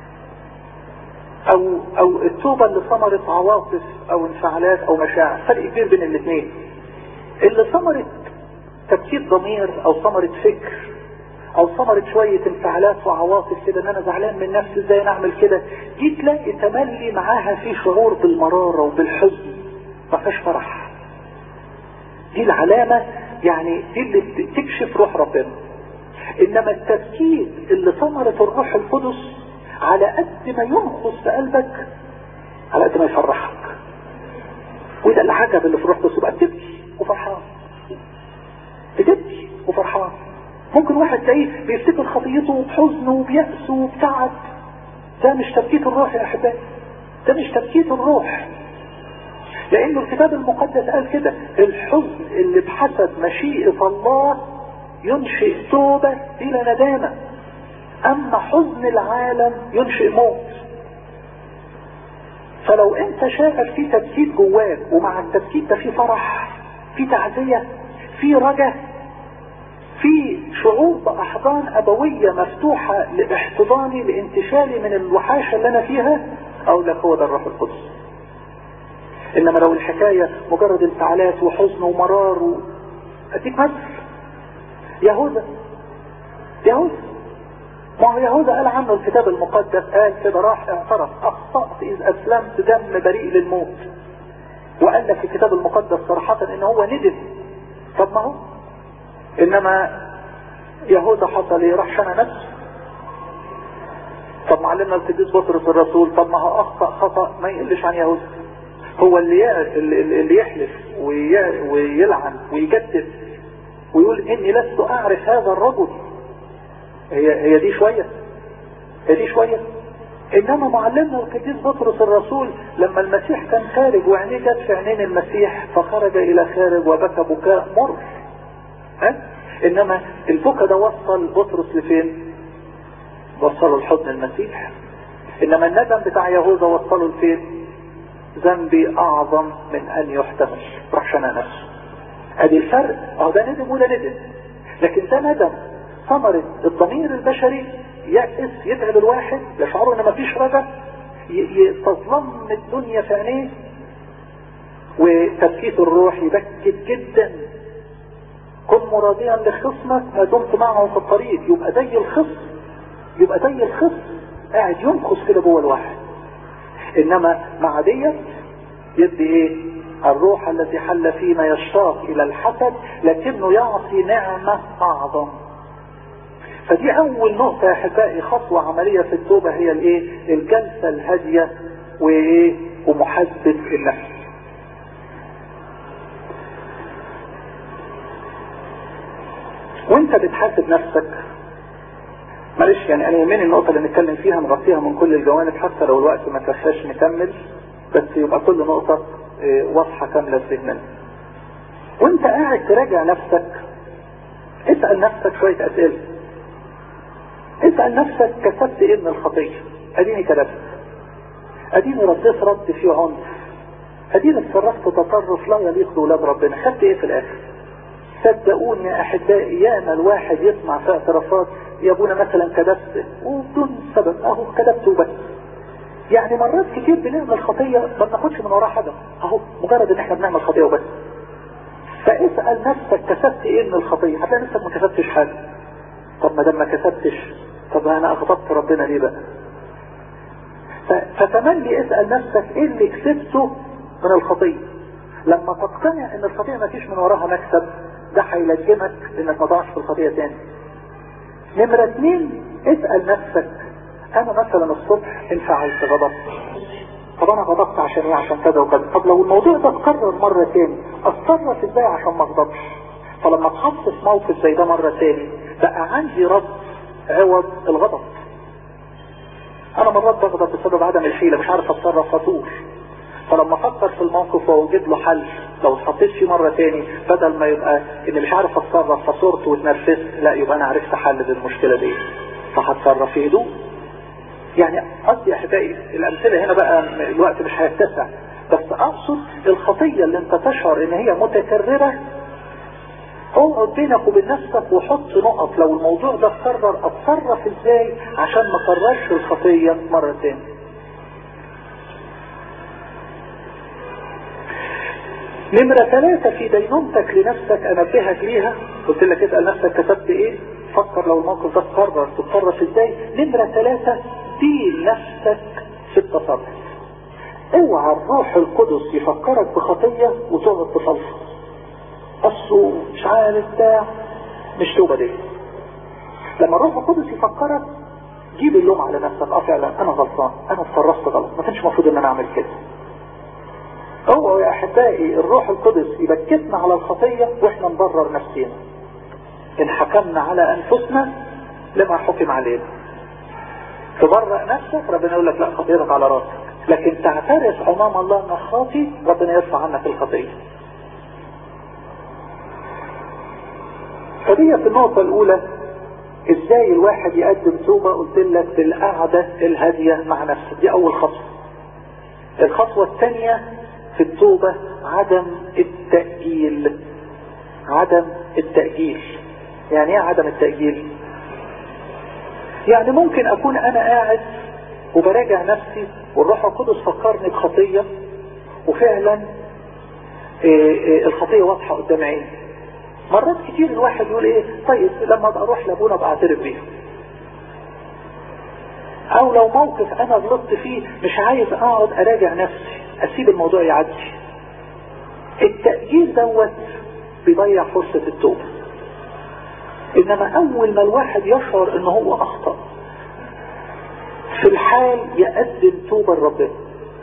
او او التوبه اللي ثمرت عواطف او انفعالات او مشاعر فرق كبير بين الاثنين اللي ثمرت تبكيت ضمير او ثمرت فكر او ثمرة شوية انفعالات وعواطف كده ان انا زعلان من نفسي ازاي نعمل كده دي تلاقي تملي معاها في شعور بالمرارة وبالحزن ما فيهاش فرح دي العلامة يعني دي اللي بتكشف روح ربنا انما التفكير اللي ثمرة الروح القدس على قد ما ينقص في قلبك على قد ما يفرحك وده العجب اللي في الروح القدس تبقى بتبكي وفرحان بتبكي وفرحان ممكن واحد تلاقيه بيفتكر خطيته بحزن وبيأس وبتعب ده مش تبكيت الروح يا احبائي ده مش تبكيت الروح لانه الكتاب المقدس قال كده الحزن اللي بحسب مشيئة الله ينشئ توبة الى ندامة اما حزن العالم ينشئ موت فلو انت شاعر في تبكيت جواك ومع التبكيت ده في فرح في تعزية في رجاء في شعور بأحضان أبوية مفتوحة لاحتضاني لانتشالي من الوحاشة اللي أنا فيها أقول لك هو ده الروح القدس إنما لو الحكاية مجرد انفعالات وحزن ومرار و... أديك مثل يهوذا يهوذا ما هو يهوذا قال عنه الكتاب المقدس قال كده راح اعترف أخطأت إذ أسلمت دم بريء للموت وقال لك في الكتاب المقدس صراحة إن هو ندم طب ما هو انما يهوذا حصل ايه راح شنى نفسه طب معلمنا القديس بطرس الرسول طب ما هو اخطا خطا ما يقلش عن يهوذا هو اللي اللي يحلف ويلعن ويجدد ويقول اني لست اعرف هذا الرجل هي هي دي شويه هي دي شويه انما معلمنا القديس بطرس الرسول لما المسيح كان خارج وعينيه جت في عينين المسيح فخرج الى خارج وبكى بكاء مر ها؟ انما البكا ده وصل بطرس لفين وصله الحضن المسيح انما الندم بتاع يهوذا وصله لفين ذنبي اعظم من ان يحتمل راح شنى نفسه ادي الفرق اهو ده ندم وده ندم لكن ده ندم ثمرة الضمير البشري يأس يتعب الواحد يشعره ان مفيش رجا تظلم الدنيا في عينيه وتفكيك الروح يبكت جدا كن مراديا لخصمك ما دمت معه في الطريق يبقى زي الخصم يبقى زي الخصم قاعد ينقص كده جوه الواحد انما مع ديت يدي ايه الروح التي حل فينا يشتاق الى الحسد لكنه يعطي نعمة اعظم فدي اول نقطة يا احبائي خطوة عملية في التوبة هي الايه الجلسة الهادية وايه ومحاسبة النفس وانت بتحاسب نفسك معلش يعني انا يهمني النقطة اللي نتكلم فيها نغطيها من كل الجوانب حتى لو الوقت ما كفاش نكمل بس يبقى كل نقطة اه واضحة كاملة في ذهننا وانت قاعد تراجع نفسك اسأل نفسك شوية اسئلة اسأل نفسك كسبت ايه من الخطية اديني كذبت اديني رديت رد فيه عنف اديني اتصرفت تصرف لا يليق بولاد ربنا خدت ايه في الاخر صدقوني يا احبائي ياما الواحد يسمع في اعترافات يا ابونا مثلا كذبت وبدون سبب اهو كذبت وبس يعني مرات كتير بنعمل خطية ما بناخدش من وراها حاجة اهو مجرد ان احنا بنعمل خطية وبس فاسأل نفسك كسبت ايه من الخطية هتلاقي نفسك ما كسبتش حاجة طب ما دام ما كسبتش طب انا اغضبت ربنا ليه بقى فتملي اسأل نفسك ايه اللي كسبته من الخطية لما تقتنع ان الخطية ما فيش من وراها مكسب ده هيلجمك انك ما تقعش في الخطية تاني نمرة اتنين اسأل نفسك انا مثلا الصبح انفعلت غضبت طب انا غضبت عشان ايه عشان كذا وكذا طب لو الموضوع ده اتكرر مرة تاني اتصرف ازاي عشان ما اغضبش فلما اتحط في موقف زي ده مرة تاني بقى عندي رد عوض الغضب انا مرات بغضب بسبب عدم الحيلة مش عارف اتصرف فطور فلما افكر في الموقف واوجد له حل لو اتحطيت فيه مرة تاني بدل ما يبقى اني مش عارف اتصرف فصرت واتنرفزت لا يبقى انا عرفت حل للمشكلة دي فهتصرف في هدوء يعني قصدي احبائي الامثلة هنا بقى الوقت مش هيتسع بس اقصد الخطية اللي انت تشعر ان هي متكررة اقعد بينك وبين نفسك وحط نقط لو الموضوع ده اتكرر اتصرف ازاي عشان ما اكررش الخطية مرة تاني نمرة ثلاثة في دينونتك لنفسك انبهك ليها قلت لك اسأل نفسك كتبت ايه فكر لو الموقف ده اتكرر تتصرف ازاي نمرة ثلاثة دين نفسك في التصرف اوعى الروح القدس يفكرك بخطية وتقعد تفلسف اصله مش عارف بتاع مش توبة دي لما الروح القدس يفكرك جيب اللوم على نفسك اه فعلا انا غلطان انا اتصرفت غلط ما كانش المفروض ان انا اعمل كده هو يا احبائي الروح القدس يبكتنا على الخطية واحنا نبرر نفسنا ان حكمنا على انفسنا لما حكم علينا تبرأ نفسك ربنا يقول لك لا خطيتك على راسك لكن تعترف امام الله انك خاطي ربنا يرفع عنك الخطيه فديت النقطة الأولى ازاي الواحد يقدم توبة قلت لك بالقعدة الهادية مع نفسه دي أول خطوة الخطوة الثانية في التوبة عدم التأجيل عدم التأجيل يعني ايه عدم التأجيل يعني ممكن أكون أنا قاعد وبراجع نفسي والروح القدس فكرني بخطية وفعلا إيه إيه الخطية واضحة قدام عيني مرات كتير الواحد يقول ايه طيب لما ابقى اروح لابونا ابقى اعترف بيه او لو موقف انا غلطت فيه مش عايز اقعد اراجع نفسي اسيب الموضوع يعدي التأجيل دوت بيضيع فرصة التوبة انما اول ما الواحد يشعر ان هو اخطأ في الحال يقدم توبة لربنا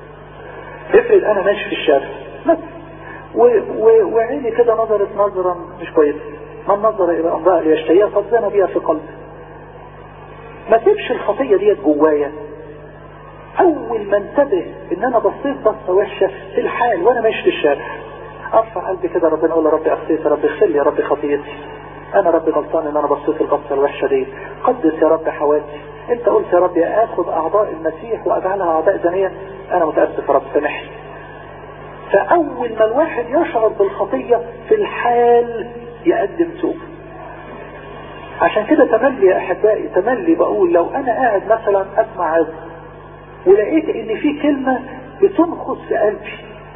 افرض انا ماشي في الشارع مثلا وعيني كده نظرت نظرا مش كويسة من نظر الى امرأة ليشتهيها قد زنى بها في قلبه ما سيبش الخطية ديت جوايا اول ما انتبه ان انا بصيت بصة وحشة في الحال وانا ماشي في الشارع ارفع قلبي كده ربنا اقول يا ربي اخطيت يا ربي اغفر لي يا ربي خطيتي انا ربي غلطان ان انا بصيت البصة الوحشة دي قدس يا رب حواتي انت قلت يا ربي اخذ اعضاء المسيح واجعلها اعضاء زنية انا متأسف يا رب سامحني فاول ما الواحد يشعر بالخطية في الحال يقدم توبة عشان كده تملي يا احبائي تملي بقول لو انا قاعد مثلا اسمع عظة ولقيت ان في كلمة بتنخص في قلبي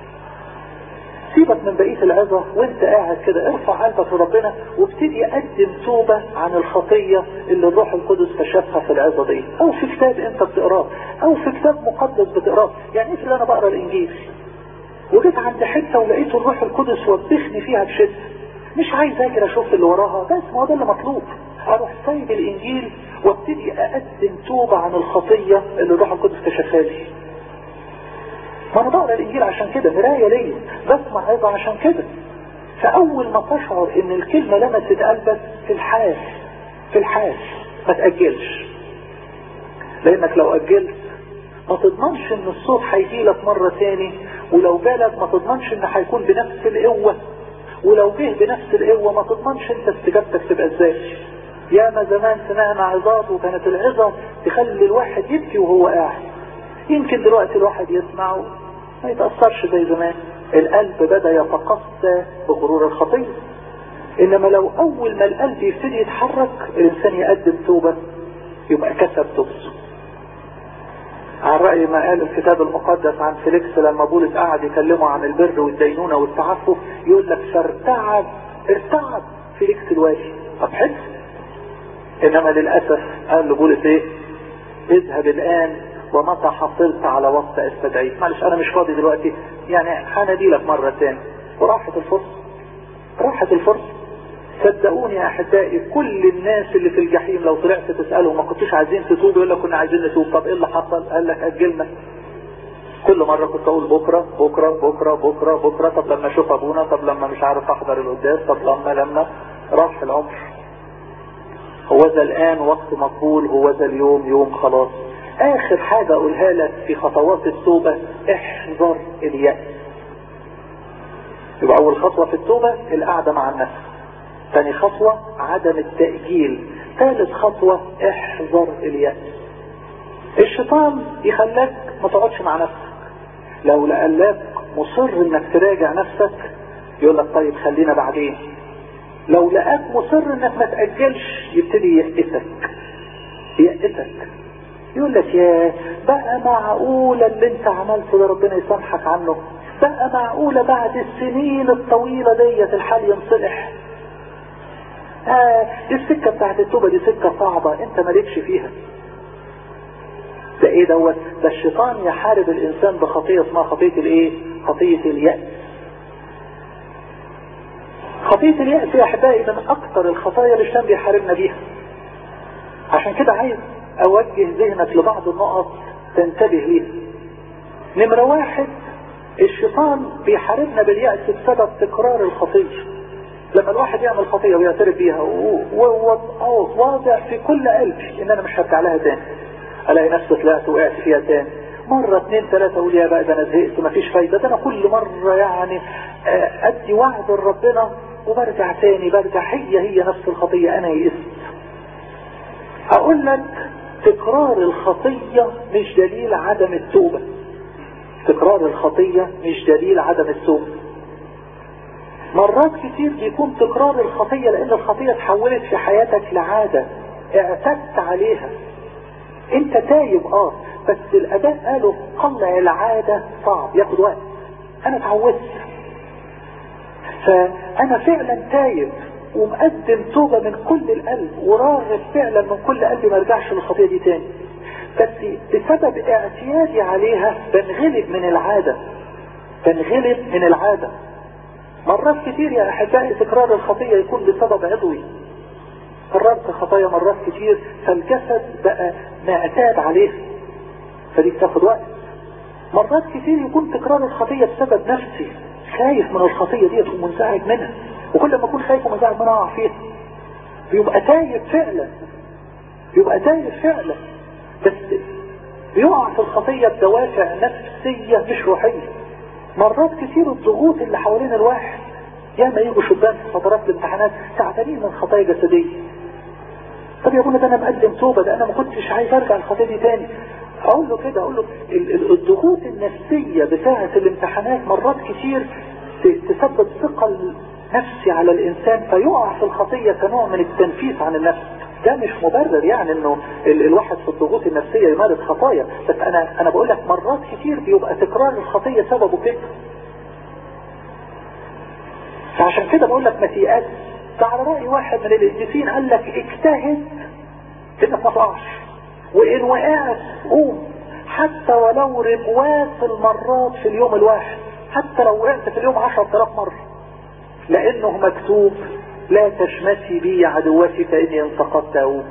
سيبك من بقية العظة وانت قاعد كده ارفع قلبك لربنا وابتدي قدم توبة عن الخطية اللي الروح القدس كشفها في العظة دي او في كتاب انت بتقراه او في كتاب مقدس بتقراه يعني افرض انا بقرا الانجيل وجيت عند حتة ولقيت الروح القدس وبخني فيها بشدة مش عايز اجري اشوف اللي وراها بس ما هو ده اللي مطلوب اروح سايب الانجيل وابتدي اقدم توبة عن الخطية اللي الروح القدس كشفها لي ما انا بقرا الانجيل عشان كده مراية ليا بسمع عظة عشان كده فاول ما تشعر ان الكلمة لمست قلبك في الحال في الحال ما تأجلش لانك لو اجلت ما تضمنش ان الصوت هيجي لك مرة تاني ولو جالك ما تضمنش ان هيكون بنفس القوة ولو جه بنفس القوة ما تضمنش انت استجابتك تبقى ازاي يا ما زمان سمعنا عظات وكانت العظة تخلي الواحد يبكي وهو قاعد يمكن دلوقتي الواحد يسمع ما يتأثرش زي زمان القلب بدأ يتقصى بغرور الخطية انما لو اول ما القلب يبتدي يتحرك الانسان يقدم توبة يبقى كسب توبته عن رأي ما قال الكتاب المقدس عن فيليكس لما بولس قعد يكلمه عن البر والدينونة والتعفف يقول لك فارتعب ارتعب فيليكس الوالي طب حلو انما للأسف قال لبولس ايه اذهب الان ومتى حصلت على وقت استدعيك معلش انا مش فاضي دلوقتي يعني هنادي لك مرة تاني وراحت الفرصة راحت الفرصة صدقوني يا احبائي كل الناس اللي في الجحيم لو طلعت تسألهم ما كنتوش عايزين تتوبوا يقول لك كنا عايزين نتوب طب ايه اللي حصل قال لك اجلنا كل مرة كنت اقول بكرة بكرة بكرة بكرة بكرة طب لما اشوف ابونا طب لما مش عارف احضر القداس طب لما لما راح العمر هو ذا الان وقت مقبول هو ذا اليوم يوم خلاص اخر حاجة اقولها لك في خطوات التوبة احذر اليأس يبقى اول خطوة في التوبة القعدة مع النفس ثاني خطوة عدم التأجيل ثالث خطوة احذر اليأس الشيطان يخليك ما تقعدش مع نفسك لو لقلاك مصر انك تراجع نفسك يقول لك طيب خلينا بعدين لو لقاك مصر انك ما تأجلش يبتدي يأسك يأسك يقول لك يا بقى معقولة اللي انت عملته ده ربنا يسامحك عنه بقى معقولة بعد السنين الطويلة ديت الحال ينصلح آه دي السكة بتاعت التوبة دي سكة صعبة انت مالكش فيها ده ايه دوت ده الشيطان يحارب الانسان بخطية اسمها خطية الايه خطية اليأس خطية اليأس يا احبائي من اكتر الخطايا اللي الشيطان بيحاربنا بيها عشان كده عايز اوجه ذهنك لبعض النقط تنتبه ليها نمرة واحد الشيطان بيحاربنا باليأس بسبب تكرار الخطية لما الواحد يعمل خطية ويعترف بيها وهو واضع في كل قلبي ان انا مش هرجع لها تاني الاقي نفسي طلعت وقعت فيها تاني مرة اتنين تلاتة اقول يا بقى ده انا زهقت مفيش فايدة ده انا كل مرة يعني ادي وعد لربنا وبرجع تاني برجع هي هي نفس الخطية انا يئست اقول لك تكرار الخطية مش دليل عدم التوبة تكرار الخطية مش دليل عدم التوبة مرات كتير بيكون تكرار الخطية لان الخطية اتحولت في حياتك لعادة اعتدت عليها انت تايب اه بس الاداء قالوا قلع العادة صعب ياخد وقت انا اتعودت فانا فعلا تايب ومقدم توبة من كل القلب وراغب فعلا من كل قلبي ما ارجعش للخطية دي تاني بس بسبب اعتيادي عليها بنغلب من العادة بنغلب من العادة مرات كتير يا احبائي تكرار الخطية يكون بسبب عضوي كررت خطايا مرات كتير فالجسد بقى معتاد عليها فدي بتاخد وقت مرات كتير يكون تكرار الخطية بسبب نفسي خايف من الخطية ديت ومنزعج منها وكل ما اكون خايف ومنزعج منها اقع فيها بيبقى تايب فعلا بيبقى تايب فعلا بس بيقع في الخطية بدوافع نفسية مش روحية مرات كتير الضغوط اللي حوالين الواحد ياما يجوا شبان في فترات الامتحانات تعبانين من خطايا جسدية طب يا ابونا ده انا مقدم توبة ده انا ما كنتش عايز ارجع الخطية دي تاني اقول له كده اقول له الضغوط النفسية بتاعة الامتحانات مرات كتير تسبب ثقل نفسي على الانسان فيقع في الخطية كنوع من التنفيس عن النفس ده مش مبرر يعني انه ال الواحد في الضغوط النفسية يمارس خطايا بس انا انا بقول لك مرات كتير بيبقى تكرار الخطية سببه كده فعشان كده بقول لك ما تيأس فعلى رأي واحد من القديسين قال لك اجتهد انك ما تقعش وان وقعت قوم حتى ولو ربوات المرات في اليوم الواحد حتى لو وقعت في اليوم عشر تلاف مرة لانه مكتوب لا تشمتي بي عدوتي فاني ان سقطت اقوم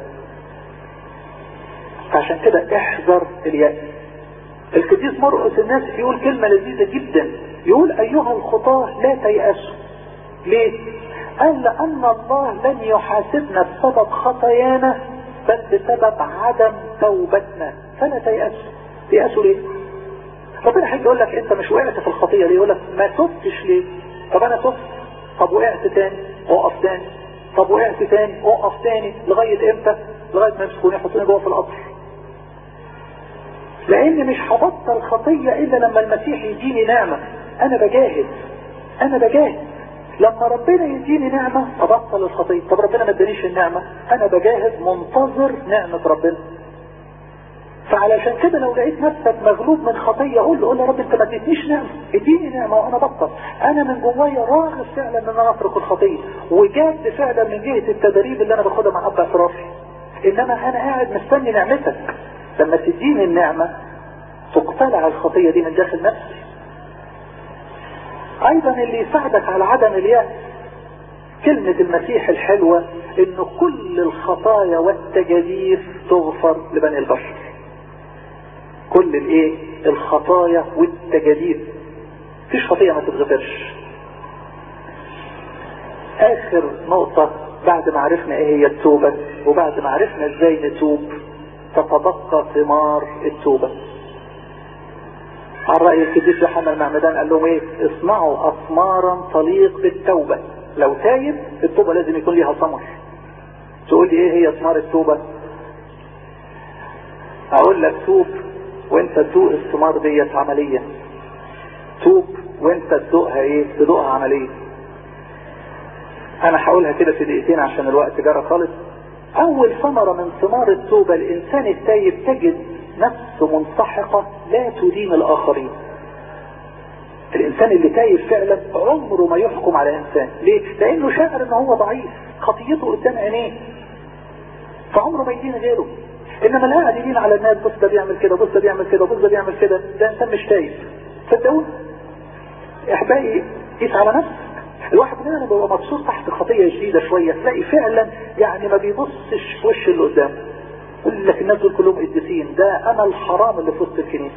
فعشان كده احذر اليأس القديس مرقس الناس يقول كلمة لذيذة جدا يقول ايها الخطاة لا تيأسوا ليه قال لان الله لن يحاسبنا بسبب خطايانا بل بسبب عدم توبتنا فلا تيأسوا تيأسوا ليه ربنا هيجي يقول لك انت مش وقعت في الخطية ليه يقول لك ما تبتش ليه طب انا تبت طب وقعت تاني اقف تاني طب وقعت تاني اقف تاني لغاية امتى لغاية ما يمسكوني يحطوني جوه في القبر لان مش هبطل خطية الا لما المسيح يديني نعمة انا بجاهد انا بجاهد لما ربنا يديني نعمة ابطل الخطية طب ربنا ما ادانيش النعمة انا بجاهد منتظر نعمة ربنا فعلشان كده لو لقيت نفسك مغلوب من خطية قول له قول له يا رب انت ما اديتنيش نعمة اديني نعمة وانا بطل انا من جوايا راغب فعلا ان انا اترك الخطية وجاد فعلا من جهة التدريب اللي انا باخدها مع اب اعترافي انما انا قاعد مستني نعمتك لما تديني النعمة تقتلع الخطية دي من داخل نفسي ايضا اللي يساعدك على عدم اليأس كلمة المسيح الحلوة ان كل الخطايا والتجاديف تغفر لبني البشر كل الايه الخطايا والتجاديف مفيش خطية ما تتغفرش اخر نقطة بعد ما عرفنا ايه هي التوبة وبعد ما عرفنا ازاي نتوب تتبقى ثمار التوبة على رأي القديس يوحنا المعمدان قال لهم ايه اصنعوا اثمارا تليق بالتوبة لو تايب التوبة لازم يكون ليها ثمر تقول لي ايه هي ثمار التوبة اقول لك توب وانت تدوق الثمار ديت عمليا توب وانت تدوقها ايه تدوقها عمليا انا هقولها كده في دقيقتين عشان الوقت جرى خالص اول ثمرة من ثمار التوبة الانسان التايب تجد نفس منسحقة لا تدين الاخرين الانسان اللي تايب فعلا عمره ما يحكم على انسان ليه لانه شاعر ان هو ضعيف خطيته قدام عينيه فعمره ما يدين غيره انما لا قاعد يدين على الناس بص ده بيعمل كده بص ده بيعمل كده بص ده بيعمل كده ده انسان مش تايب صدقوني احبائي قيس على نفسك الواحد مننا بيبقى مبسوط تحت خطيه جديده شويه تلاقي فعلا يعني ما بيبصش في وش اللي قدامه يقول لك الناس دول كلهم قديسين ده انا الحرام اللي في وسط الكنيسه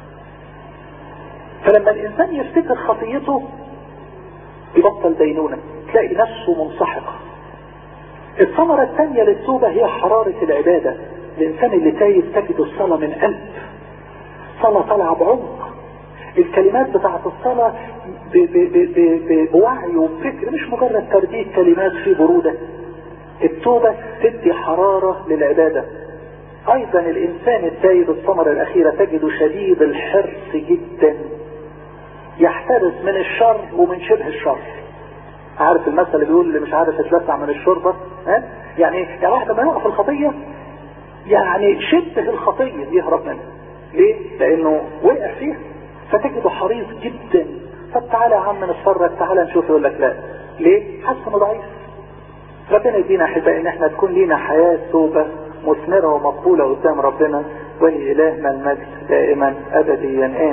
فلما الانسان يفتكر خطيته يبطل دينونه تلاقي نفسه منسحقه الثمرة الثانية للتوبة هي حرارة العبادة الإنسان اللي تايب تجد الصلاة من قلب صلاة طالعة بعمق الكلمات بتاعت الصلاة ب ب ب ب بوعي وفكر مش مجرد ترديد كلمات في برودة التوبة تدي حرارة للعبادة أيضا الإنسان التايب الثمرة الأخيرة تجده شديد الحرص جدا يحترس من الشر ومن شبه الشر عارف المثل اللي بيقول اللي مش عارف يتلسع من الشرطة ها يعني يعني واحد لما يقع في الخطية يعني شبه الخطية يهرب منها ليه؟ لأنه وقع فيها فتجده حريص جدا طب تعالى يا عم نتفرج تعالى نشوف يقول لك لا ليه؟ حاسس انه ضعيف ربنا يدينا احبائي ان احنا تكون لينا حياة توبة مثمرة ومقبولة قدام ربنا ولإلهنا المجد دائما أبديا آمين